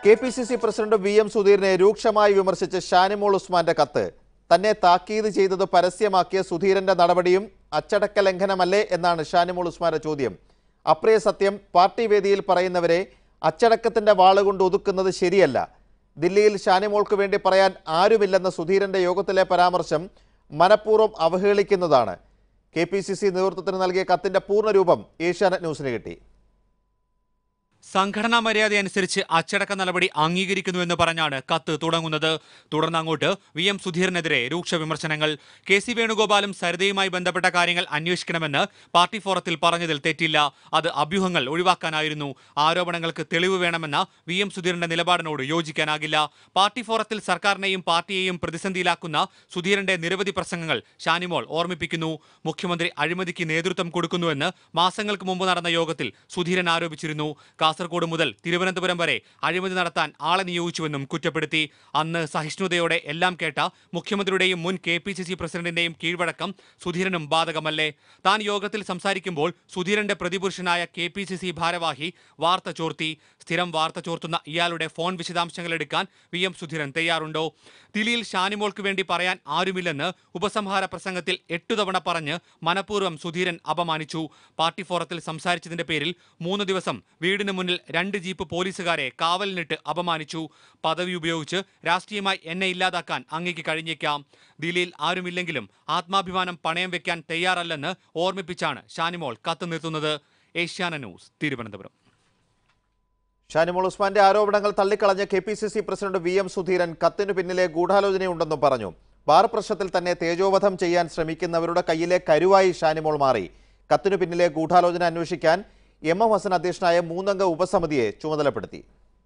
K P C C president V M സുധീറിനെ രൂക്ഷമായി വിമർശിച്ച് ഷാനിമോൾ ഉസ്മാന്റെ കത്ത് തന്നെ താക്കീത് ചെയ്തത് പരസ്യമാക്കിയ സുധീരന്റെ നടപടിയും അച്ചടക്ക ലംഘനമല്ലേ എന്നാണ് ഷാനിമോൾ ഉസ്മാന്റെ ചോദ്യം അപ്രിയ സത്യം പാർട്ടി വേദിയിൽ പറയുന്നവരെ അച്ചടക്കത്തിന്റെ വാളുകൊണ്ട് ഒതുക്കുന്നത് ശരിയല്ല ദില്ലിയിൽ ഷാനിമോൾക്ക് വേണ്ടി പറയാൻ ആരുമില്ലെന്ന സുധീരന്റെ യോഗത്തിലെ പരാമർശം മനഃപൂർവ്വം അവഹേളിക്കുന്നതാണ് കെ പി സി സി നേതൃത്വത്തിന് നൽകിയ കത്തിന്റെ പൂർണ്ണരൂപം ഏഷ്യാനെറ്റ് ന്യൂസിന് കിട്ടി സംഘടനാ മര്യാദ അനുസരിച്ച് അച്ചടക്ക നടപടി അംഗീകരിക്കുന്നുവെന്ന് പറഞ്ഞാണ് കത്ത് തുടങ്ങുന്നത് തുടർന്ന് അങ്ങോട്ട് വി എം സുധീറിനെതിരെ രൂക്ഷ വിമർശനങ്ങൾ കെ സി വേണുഗോപാലും സരിതയുമായി ബന്ധപ്പെട്ട കാര്യങ്ങൾ അന്വേഷിക്കണമെന്ന് പാർട്ടി ഫോറത്തിൽ പറഞ്ഞതിൽ തെറ്റില്ല അത് അഭ്യൂഹങ്ങൾ ഒഴിവാക്കാനായിരുന്നു ആരോപണങ്ങൾക്ക് തെളിവ് വേണമെന്ന വി എം സുധീറിന്റെ നിലപാടിനോട് യോജിക്കാനാകില്ല പാർട്ടി ഫോറത്തിൽ സർക്കാരിനെയും പാർട്ടിയെയും പ്രതിസന്ധിയിലാക്കുന്ന സുധീറിന്റെ നിരവധി പ്രസംഗങ്ങൾ ഷാനിമോൾ ഓർമ്മിപ്പിക്കുന്നു മുഖ്യമന്ത്രി അഴിമതിക്ക് നേതൃത്വം കൊടുക്കുന്നുവെന്ന് മാസങ്ങൾക്ക് മുമ്പ് നടന്ന യോഗത്തിൽ സുധീരൻ ആരോപിച്ചിരുന്നു കാസർഗോഡ് മുതൽ തിരുവനന്തപുരം വരെ അഴിമതി നടത്താൻ ആളെ നിയോഗിച്ചുവെന്നും കുറ്റപ്പെടുത്തി അന്ന് സഹിഷ്ണുതയോടെ എല്ലാം കേട്ട മുഖ്യമന്ത്രിയുടെയും മുൻ കെ പി സി സി പ്രസിഡന്റിന്റെയും കീഴ്വഴക്കം സുധീരനും ബാധകമല്ലേ താൻ യോഗത്തിൽ സംസാരിക്കുമ്പോൾ സുധീരന്റെ പ്രതിപുരുഷനായ കെ പി സി സി ഭാരവാഹി വാർത്ത ചോർത്തി സ്ഥിരം വാർത്ത ചോർത്തുന്ന ഇയാളുടെ ഫോൺ വിശദാംശങ്ങൾ എടുക്കാൻ വി എം സുധീരൻ തയ്യാറുണ്ടോ ദില്ലിയിൽ ഷാനിമോൾക്ക് വേണ്ടി പറയാൻ ആരുമില്ലെന്ന് ഉപസംഹാര പ്രസംഗത്തിൽ എട്ടു തവണ പറഞ്ഞ് മനഃപൂർവ്വം സുധീരൻ അപമാനിച്ചു പാർട്ടി ഫോറത്തിൽ സംസാരിച്ചതിന്റെ പേരിൽ മൂന്ന് ദിവസം വീടിന് മുന്നിൽ രണ്ട് ജീപ്പ് പോലീസുകാരെ കാവലിനിട്ട് അപമാനിച്ചു പദവി ഉപയോഗിച്ച് രാഷ്ട്രീയമായി എന്നെ ഇല്ലാതാക്കാൻ അങ്ങേക്ക് കഴിഞ്ഞേക്കാം ദില്ലിയിൽ ആരുമില്ലെങ്കിലും ആത്മാഭിമാനം പണയം വെക്കാൻ തയ്യാറല്ലെന്ന് ഓർമ്മിപ്പിച്ചാണ് ഷാനിമോൾ കത്ത് നിർത്തുന്നത് ഏഷ്യാന ന്യൂസ് തിരുവനന്തപുരം ഷാനിമോൾ ഉസ്മാന്റെ ആരോപണങ്ങൾ തള്ളിക്കളഞ്ഞ K P C C president V M Sudheeran കത്തിനു പിന്നിലെ ഗൂഢാലോചനയുണ്ടെന്നും പറഞ്ഞു ബാർ പ്രശ്നത്തിൽ തന്നെ തേജോവധം ചെയ്യാൻ ശ്രമിക്കുന്നവരുടെ കയ്യിലെ കരുവായി ഷാനിമോൾ മാറി കത്തിനു പിന്നിലെ ഗൂഢാലോചന അന്വേഷിക്കാൻ എം എം ഹസൻ അധ്യക്ഷനായ മൂന്നംഗ ഉപസമിതിയെ ചുമതലപ്പെടുത്തി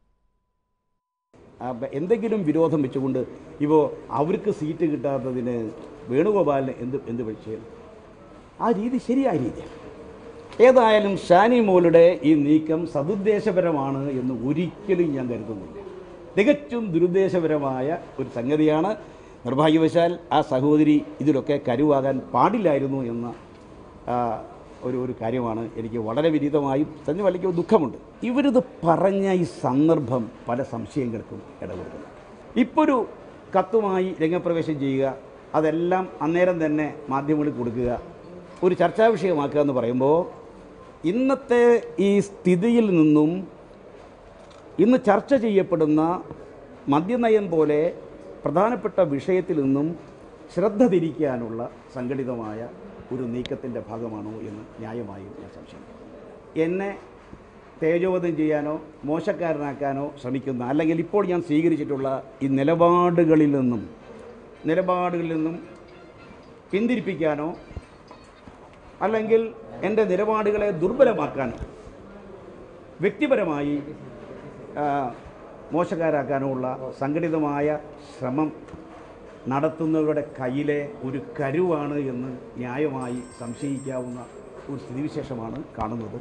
ആ, ബ- എന്തെങ്കിലും വിരോധം വെച്ചുകൊണ്ട് ഇപ്പോൾ അവർക്ക് സീറ്റ് കിട്ടാത്തതിന് വേണുഗോപാലിന് എന്ത് എന്ത് വിഷയം ആ രീതി ശരിയായ രീതിയാണ് ഏതായാലും ഷാനി മോളുടെ ഈ നീക്കം സതുദ്ദേശപരമാണ് എന്ന് ഒരിക്കലും ഞാൻ കരുതുന്നില്ല തികച്ചും ദുരുദ്ദേശപരമായ ഒരു സംഗതിയാണ് നിർഭാഗ്യവശാൽ ആ സഹോദരി ഇതിലൊക്കെ കരുവാകാൻ പാടില്ലായിരുന്നു എന്ന ആ, ഒരു ഒരു കാര്യമാണ് എനിക്ക് വളരെ വിരീതമായും തന്നെ വലിയ ദുഃഖമുണ്ട് ഇവരിത് പറഞ്ഞ ഈ സന്ദർഭം പല സംശയങ്ങൾക്കും ഇടകൊടുക്കുന്നു ഇപ്പോൾ ഒരു കത്തുമായി രംഗപ്രവേശം ചെയ്യുക അതെല്ലാം അന്നേരം തന്നെ മാധ്യമങ്ങളിൽ കൊടുക്കുക ഒരു ചർച്ചാ വിഷയമാക്കുക എന്ന് പറയുമ്പോൾ ഇന്നത്തെ ഈ സ്ഥിതിയിൽ നിന്നും ഇന്ന് ചർച്ച ചെയ്യപ്പെടുന്ന മദ്യനയം പോലെ പ്രധാനപ്പെട്ട വിഷയത്തിൽ നിന്നും ശ്രദ്ധ തിരിക്കാനുള്ള സംഘടിതമായ ഒരു നീക്കത്തിൻ്റെ ഭാഗമാണോ എന്ന് ന്യായമായും ഞാൻ സംശയിക്കുന്നു എന്നെ തേജോവധം ചെയ്യാനോ മോശക്കാരനാക്കാനോ ശ്രമിക്കുന്ന അല്ലെങ്കിൽ ഇപ്പോൾ ഞാൻ സ്വീകരിച്ചിട്ടുള്ള ഈ നിലപാടുകളിൽ നിന്നും നിലപാടുകളിൽ നിന്നും പിന്തിരിപ്പിക്കാനോ അല്ലെങ്കിൽ എൻ്റെ നിലപാടുകളെ ദുർബലമാക്കാനോ വ്യക്തിപരമായി ആ, മോശക്കാരാക്കാനോ ഉള്ള സംഘടിതമായ ശ്രമം നടത്തുന്നവരുടെ കയ്യിലെ ഒരു കരുവാണ് എന്ന് ന്യായമായി സംശയിക്കാവുന്ന ഒരു സ്ഥിതിവിശേഷമാണ് കാണുന്നത്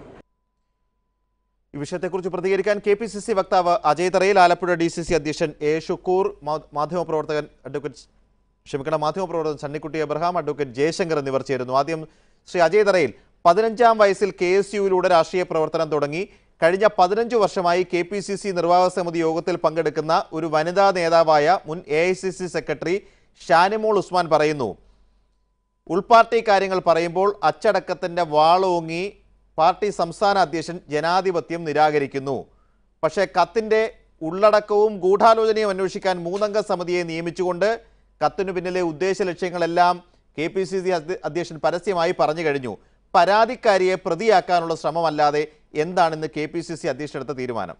ഈ വിഷയത്തെക്കുറിച്ച് പ്രതികരിക്കാൻ കെ പി സി സി വക്താവ് Ajay Tharayil Alappuzha D C C അധ്യക്ഷൻ എ ഷുക്കൂർ മാ- മാധ്യമപ്രവർത്തകൻ അഡ്വക്കേറ്റ് ക്ഷമിക്കണം മാധ്യമപ്രവർത്തകൻ സണ്ണിക്കുട്ടി എബ്രഹാം അഡ്വക്കേറ്റ് ജയശങ്കർ എന്നിവർ ചേരുന്നു ആദ്യം ശ്രീ അജയ് തറയിൽ പതിനഞ്ചാം വയസ്സിൽ കെ എസ് യുവിലൂടെ രാഷ്ട്രീയ പ്രവർത്തനം തുടങ്ങി കഴിഞ്ഞ പതിനഞ്ച് വർഷമായി കെ പി സി സി നിർവാഹക സമിതി യോഗത്തിൽ പങ്കെടുക്കുന്ന ഒരു വനിതാ നേതാവായ മുൻ A I C C secretary Shanimol Usman പറയുന്നു ഉൾപാർട്ടി കാര്യങ്ങൾ പറയുമ്പോൾ അച്ചടക്കത്തിന്റെ വാളോങ്ങി പാർട്ടി സംസ്ഥാന അധ്യക്ഷൻ ജനാധിപത്യം നിരാകരിക്കുന്നു പക്ഷേ കത്തിന്റെ ഉള്ളടക്കവും ഗൂഢാലോചനയും അന്വേഷിക്കാൻ മൂന്നംഗ സമിതിയെ നിയമിച്ചുകൊണ്ട് കത്തിനു പിന്നിലെ ഉദ്ദേശ ലക്ഷ്യങ്ങളെല്ലാം കെ പി സി സി അധ്യക്ഷൻ പരസ്യമായി പറഞ്ഞു കഴിഞ്ഞു പരാതിക്കാരിയെ പ്രതിയാക്കാനുള്ള ശ്രമമല്ലാതെ എന്താണെന്ന് കെ പി സി സി അധ്യക്ഷൻ എടുത്ത തീരുമാനം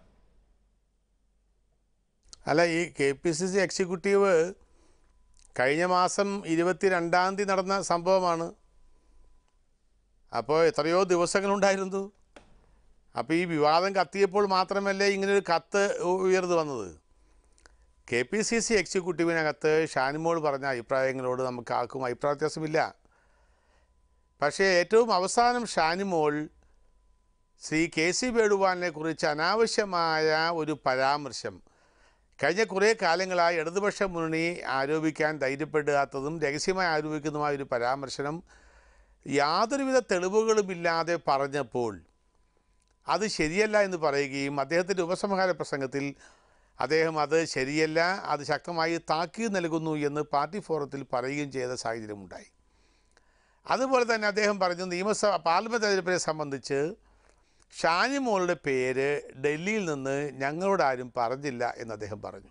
അല്ല ഈ K P C C executive കഴിഞ്ഞ മാസം ഇരുപത്തിരണ്ടാം തീയതി നടന്ന സംഭവമാണ് അപ്പോൾ എത്രയോ ദിവസങ്ങളുണ്ടായിരുന്നു അപ്പോൾ ഈ വിവാദം കത്തിയപ്പോൾ മാത്രമല്ലേ ഇങ്ങനൊരു കത്ത് ഉ- ഉയർന്നു വന്നത് കെ പി സി സി എക്സിക്യൂട്ടീവിനകത്ത് ഷാനിമോൾ പറഞ്ഞ അഭിപ്രായങ്ങളോട് നമുക്ക് ആർക്കും അഭിപ്രായ വ്യത്യാസമില്ല പക്ഷേ ഏറ്റവും അവസാനം ഷാനിമോൾ ശ്രീ കെ സി വേണുഗോപാലിനെ കുറിച്ച് അനാവശ്യമായ ഒരു പരാമർശം കഴിഞ്ഞ കുറേ കാലങ്ങളായി ഇടതുപക്ഷ മുന്നണി ആരോപിക്കാൻ ധൈര്യപ്പെടാത്തതും രഹസ്യമായി ആരോപിക്കുന്നതുമായ ഒരു പരാമർശനം യാതൊരുവിധ തെളിവുകളുമില്ലാതെ പറഞ്ഞപ്പോൾ അത് ശരിയല്ല എന്ന് പറയുകയും അദ്ദേഹത്തിൻ്റെ ഉപസംഹാര പ്രസംഗത്തിൽ അദ്ദേഹം അത് ശരിയല്ല അത് ശക്തമായി താക്കീത് നൽകുന്നു എന്ന് പാർട്ടി ഫോറത്തിൽ പറയുകയും ചെയ്ത സാഹചര്യമുണ്ടായി അതുപോലെ തന്നെ അദ്ദേഹം പറഞ്ഞു നിയമസഭ പാർലമെൻറ്റ് തെരഞ്ഞെടുപ്പിനെ സംബന്ധിച്ച് ഷാനിമോളുടെ പേര് ഡൽഹിയിൽ നിന്ന് ഞങ്ങളോട് ആരും പറഞ്ഞില്ല എന്ന് അദ്ദേഹം പറഞ്ഞു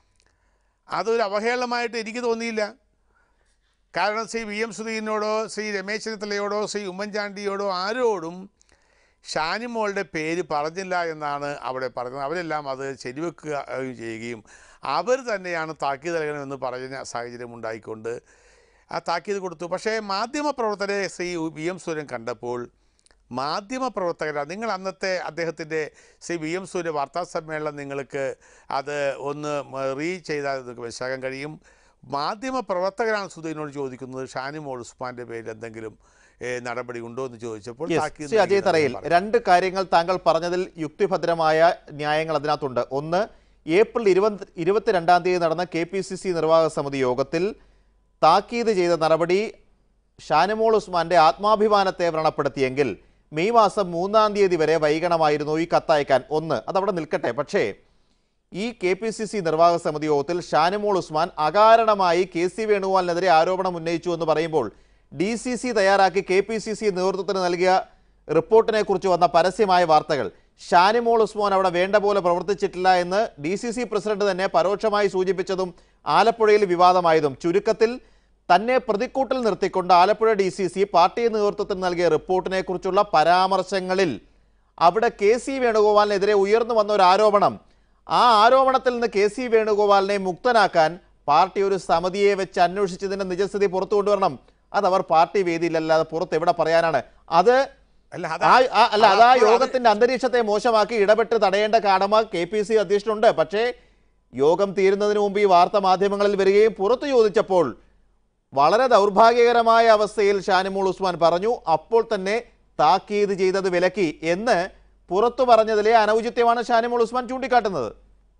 അതൊരു അവഹേളനമായിട്ട് എനിക്ക് തോന്നിയില്ല കാരണം ശ്രീ വി എം സുധീരനോടോ ശ്രീ രമേശ് ചെന്നിത്തലയോടോ ശ്രീ ഉമ്മൻചാണ്ടിയോടോ ആരോടും ഷാനിമോളുടെ പേര് പറഞ്ഞില്ല എന്നാണ് അവിടെ പറഞ്ഞത് അവരെല്ലാം അത് ശരിവെക്കുകയും ചെയ്യുകയും അവർ തന്നെയാണ് താക്കീത് നൽകണമെന്ന് പറഞ്ഞ സാഹചര്യം ഉണ്ടായിക്കൊണ്ട് ആ താക്കീത് കൊടുത്തു പക്ഷേ മാധ്യമപ്രവർത്തകരെ ശ്രീ വി എം സൂര്യൻ കണ്ടപ്പോൾ മാധ്യമപ്രവർത്തകരാണ് നിങ്ങൾ അന്നത്തെ അദ്ദേഹത്തിൻ്റെ ശ്രീ വി എം സൂര്യ വാർത്താ സമ്മേളനം നിങ്ങൾക്ക് അത് ഒന്ന് റീ ചെയ്താൽ നിങ്ങൾക്ക് മനസ്സിലാക്കാൻ കഴിയും മാധ്യമപ്രവർത്തകരാണ് സുധീനോട് ചോദിക്കുന്നത് ഷാനിമോൾ ഉസ്മാൻ്റെ പേരിൽ എന്തെങ്കിലും ഏഹ്, നടപടി ഉണ്ടോ എന്ന് ചോദിച്ചപ്പോൾ Yes, താക്കീത് ശ്രീ അജയ് നൽകിയെന്ന് തറയിൽ അദ്ദേഹം പറഞ്ഞു. രണ്ട് കാര്യങ്ങൾ താങ്കൾ പറഞ്ഞതിൽ യുക്തിഭദ്രമായ ന്യായങ്ങൾ അതിനകത്തുണ്ട് ഒന്ന് ഏപ്രിൽ ഇരുപത്തി ഇരുപത്തിരണ്ടാം തീയതി നടന്ന കെ പി സി സി നിർവാഹക സമിതി യോഗത്തിൽ താക്കീത് ചെയ്ത നടപടി ഷാനിമോൾ ഉസ്മാന്റെ ആത്മാഭിമാനത്തെ വ്രണപ്പെടുത്തിയെങ്കിൽ മെയ് മാസം മൂന്നാം തീയതി വരെ വൈകണമായിരുന്നു ഈ കത്തയക്കാൻ ഒന്ന് അതവിടെ നിൽക്കട്ടെ പക്ഷേ ഈ കെ പി സി സി നിർവാഹക സമിതി യോഗത്തിൽ ഷാനിമോൾ ഉസ്മാൻ അകാരണമായി കെ സി വേണുഗോപാലിനെതിരെ ആരോപണം ഉന്നയിച്ചു എന്ന് പറയുമ്പോൾ ഡി സി സി തയ്യാറാക്കി കെ പി സി സി നേതൃത്വത്തിന് നൽകിയ റിപ്പോർട്ടിനെ കുറിച്ച് വന്ന പരസ്യമായ വാർത്തകൾ ഷാനിമോൾ ഉസ്മാൻ അവിടെ വേണ്ട പോലെ പ്രവർത്തിച്ചിട്ടില്ല എന്ന് ഡി സി സി പ്രസിഡന്റ് തന്നെ പരോക്ഷമായി സൂചിപ്പിച്ചതും ആലപ്പുഴയിൽ വിവാദമായതും ചുരുക്കത്തിൽ തന്നെ പ്രതിക്കൂട്ടിൽ നിർത്തിക്കൊണ്ട് Alappuzha D C C party നേതൃത്വത്തിന് നൽകിയ റിപ്പോർട്ടിനെ കുറിച്ചുള്ള പരാമർശങ്ങളിൽ അവിടെ കെ സി വേണുഗോപാലിനെതിരെ ഉയർന്നു വന്ന ഒരു ആരോപണം ആ ആരോപണത്തിൽ നിന്ന് കെ സി വേണുഗോപാലിനെ മുക്തനാക്കാൻ പാർട്ടി ഒരു സമിതിയെ വെച്ച് അന്വേഷിച്ചതിന്റെ നിജസ്ഥിതി പുറത്തു കൊണ്ടുവരണം അത് അവർ പാർട്ടി വേദിയിലല്ലാതെ പുറത്ത് എവിടെ പറയാനാണ് അത് അല്ല ആ ആ- അല്ല അത് ആ അപ്പോൾ അത് യോഗത്തിന്റെ അന്തരീക്ഷത്തെ മോശമാക്കി ഇടപെട്ട് തടയേണ്ട കടമ കെ പി സി അധ്യക്ഷനുണ്ട് പക്ഷേ യോഗം തീരുന്നതിന് മുമ്പ് ഈ വാർത്ത മാധ്യമങ്ങളിൽ വരികയും പുറത്തു ചോദിച്ചപ്പോൾ വളരെ ദൗർഭാഗ്യകരമായ അവസ്ഥയിൽ ഷാനിമോൾ ഉസ്മാൻ പറഞ്ഞു അപ്പോൾ തന്നെ താക്കീത് ചെയ്തത് വിലക്കി എന്ന് പുറത്തു പറഞ്ഞതിലെ അനൗചിത്യമാണ് ഷാനിമോൾ ഉസ്മാൻ ചൂണ്ടിക്കാട്ടുന്നത്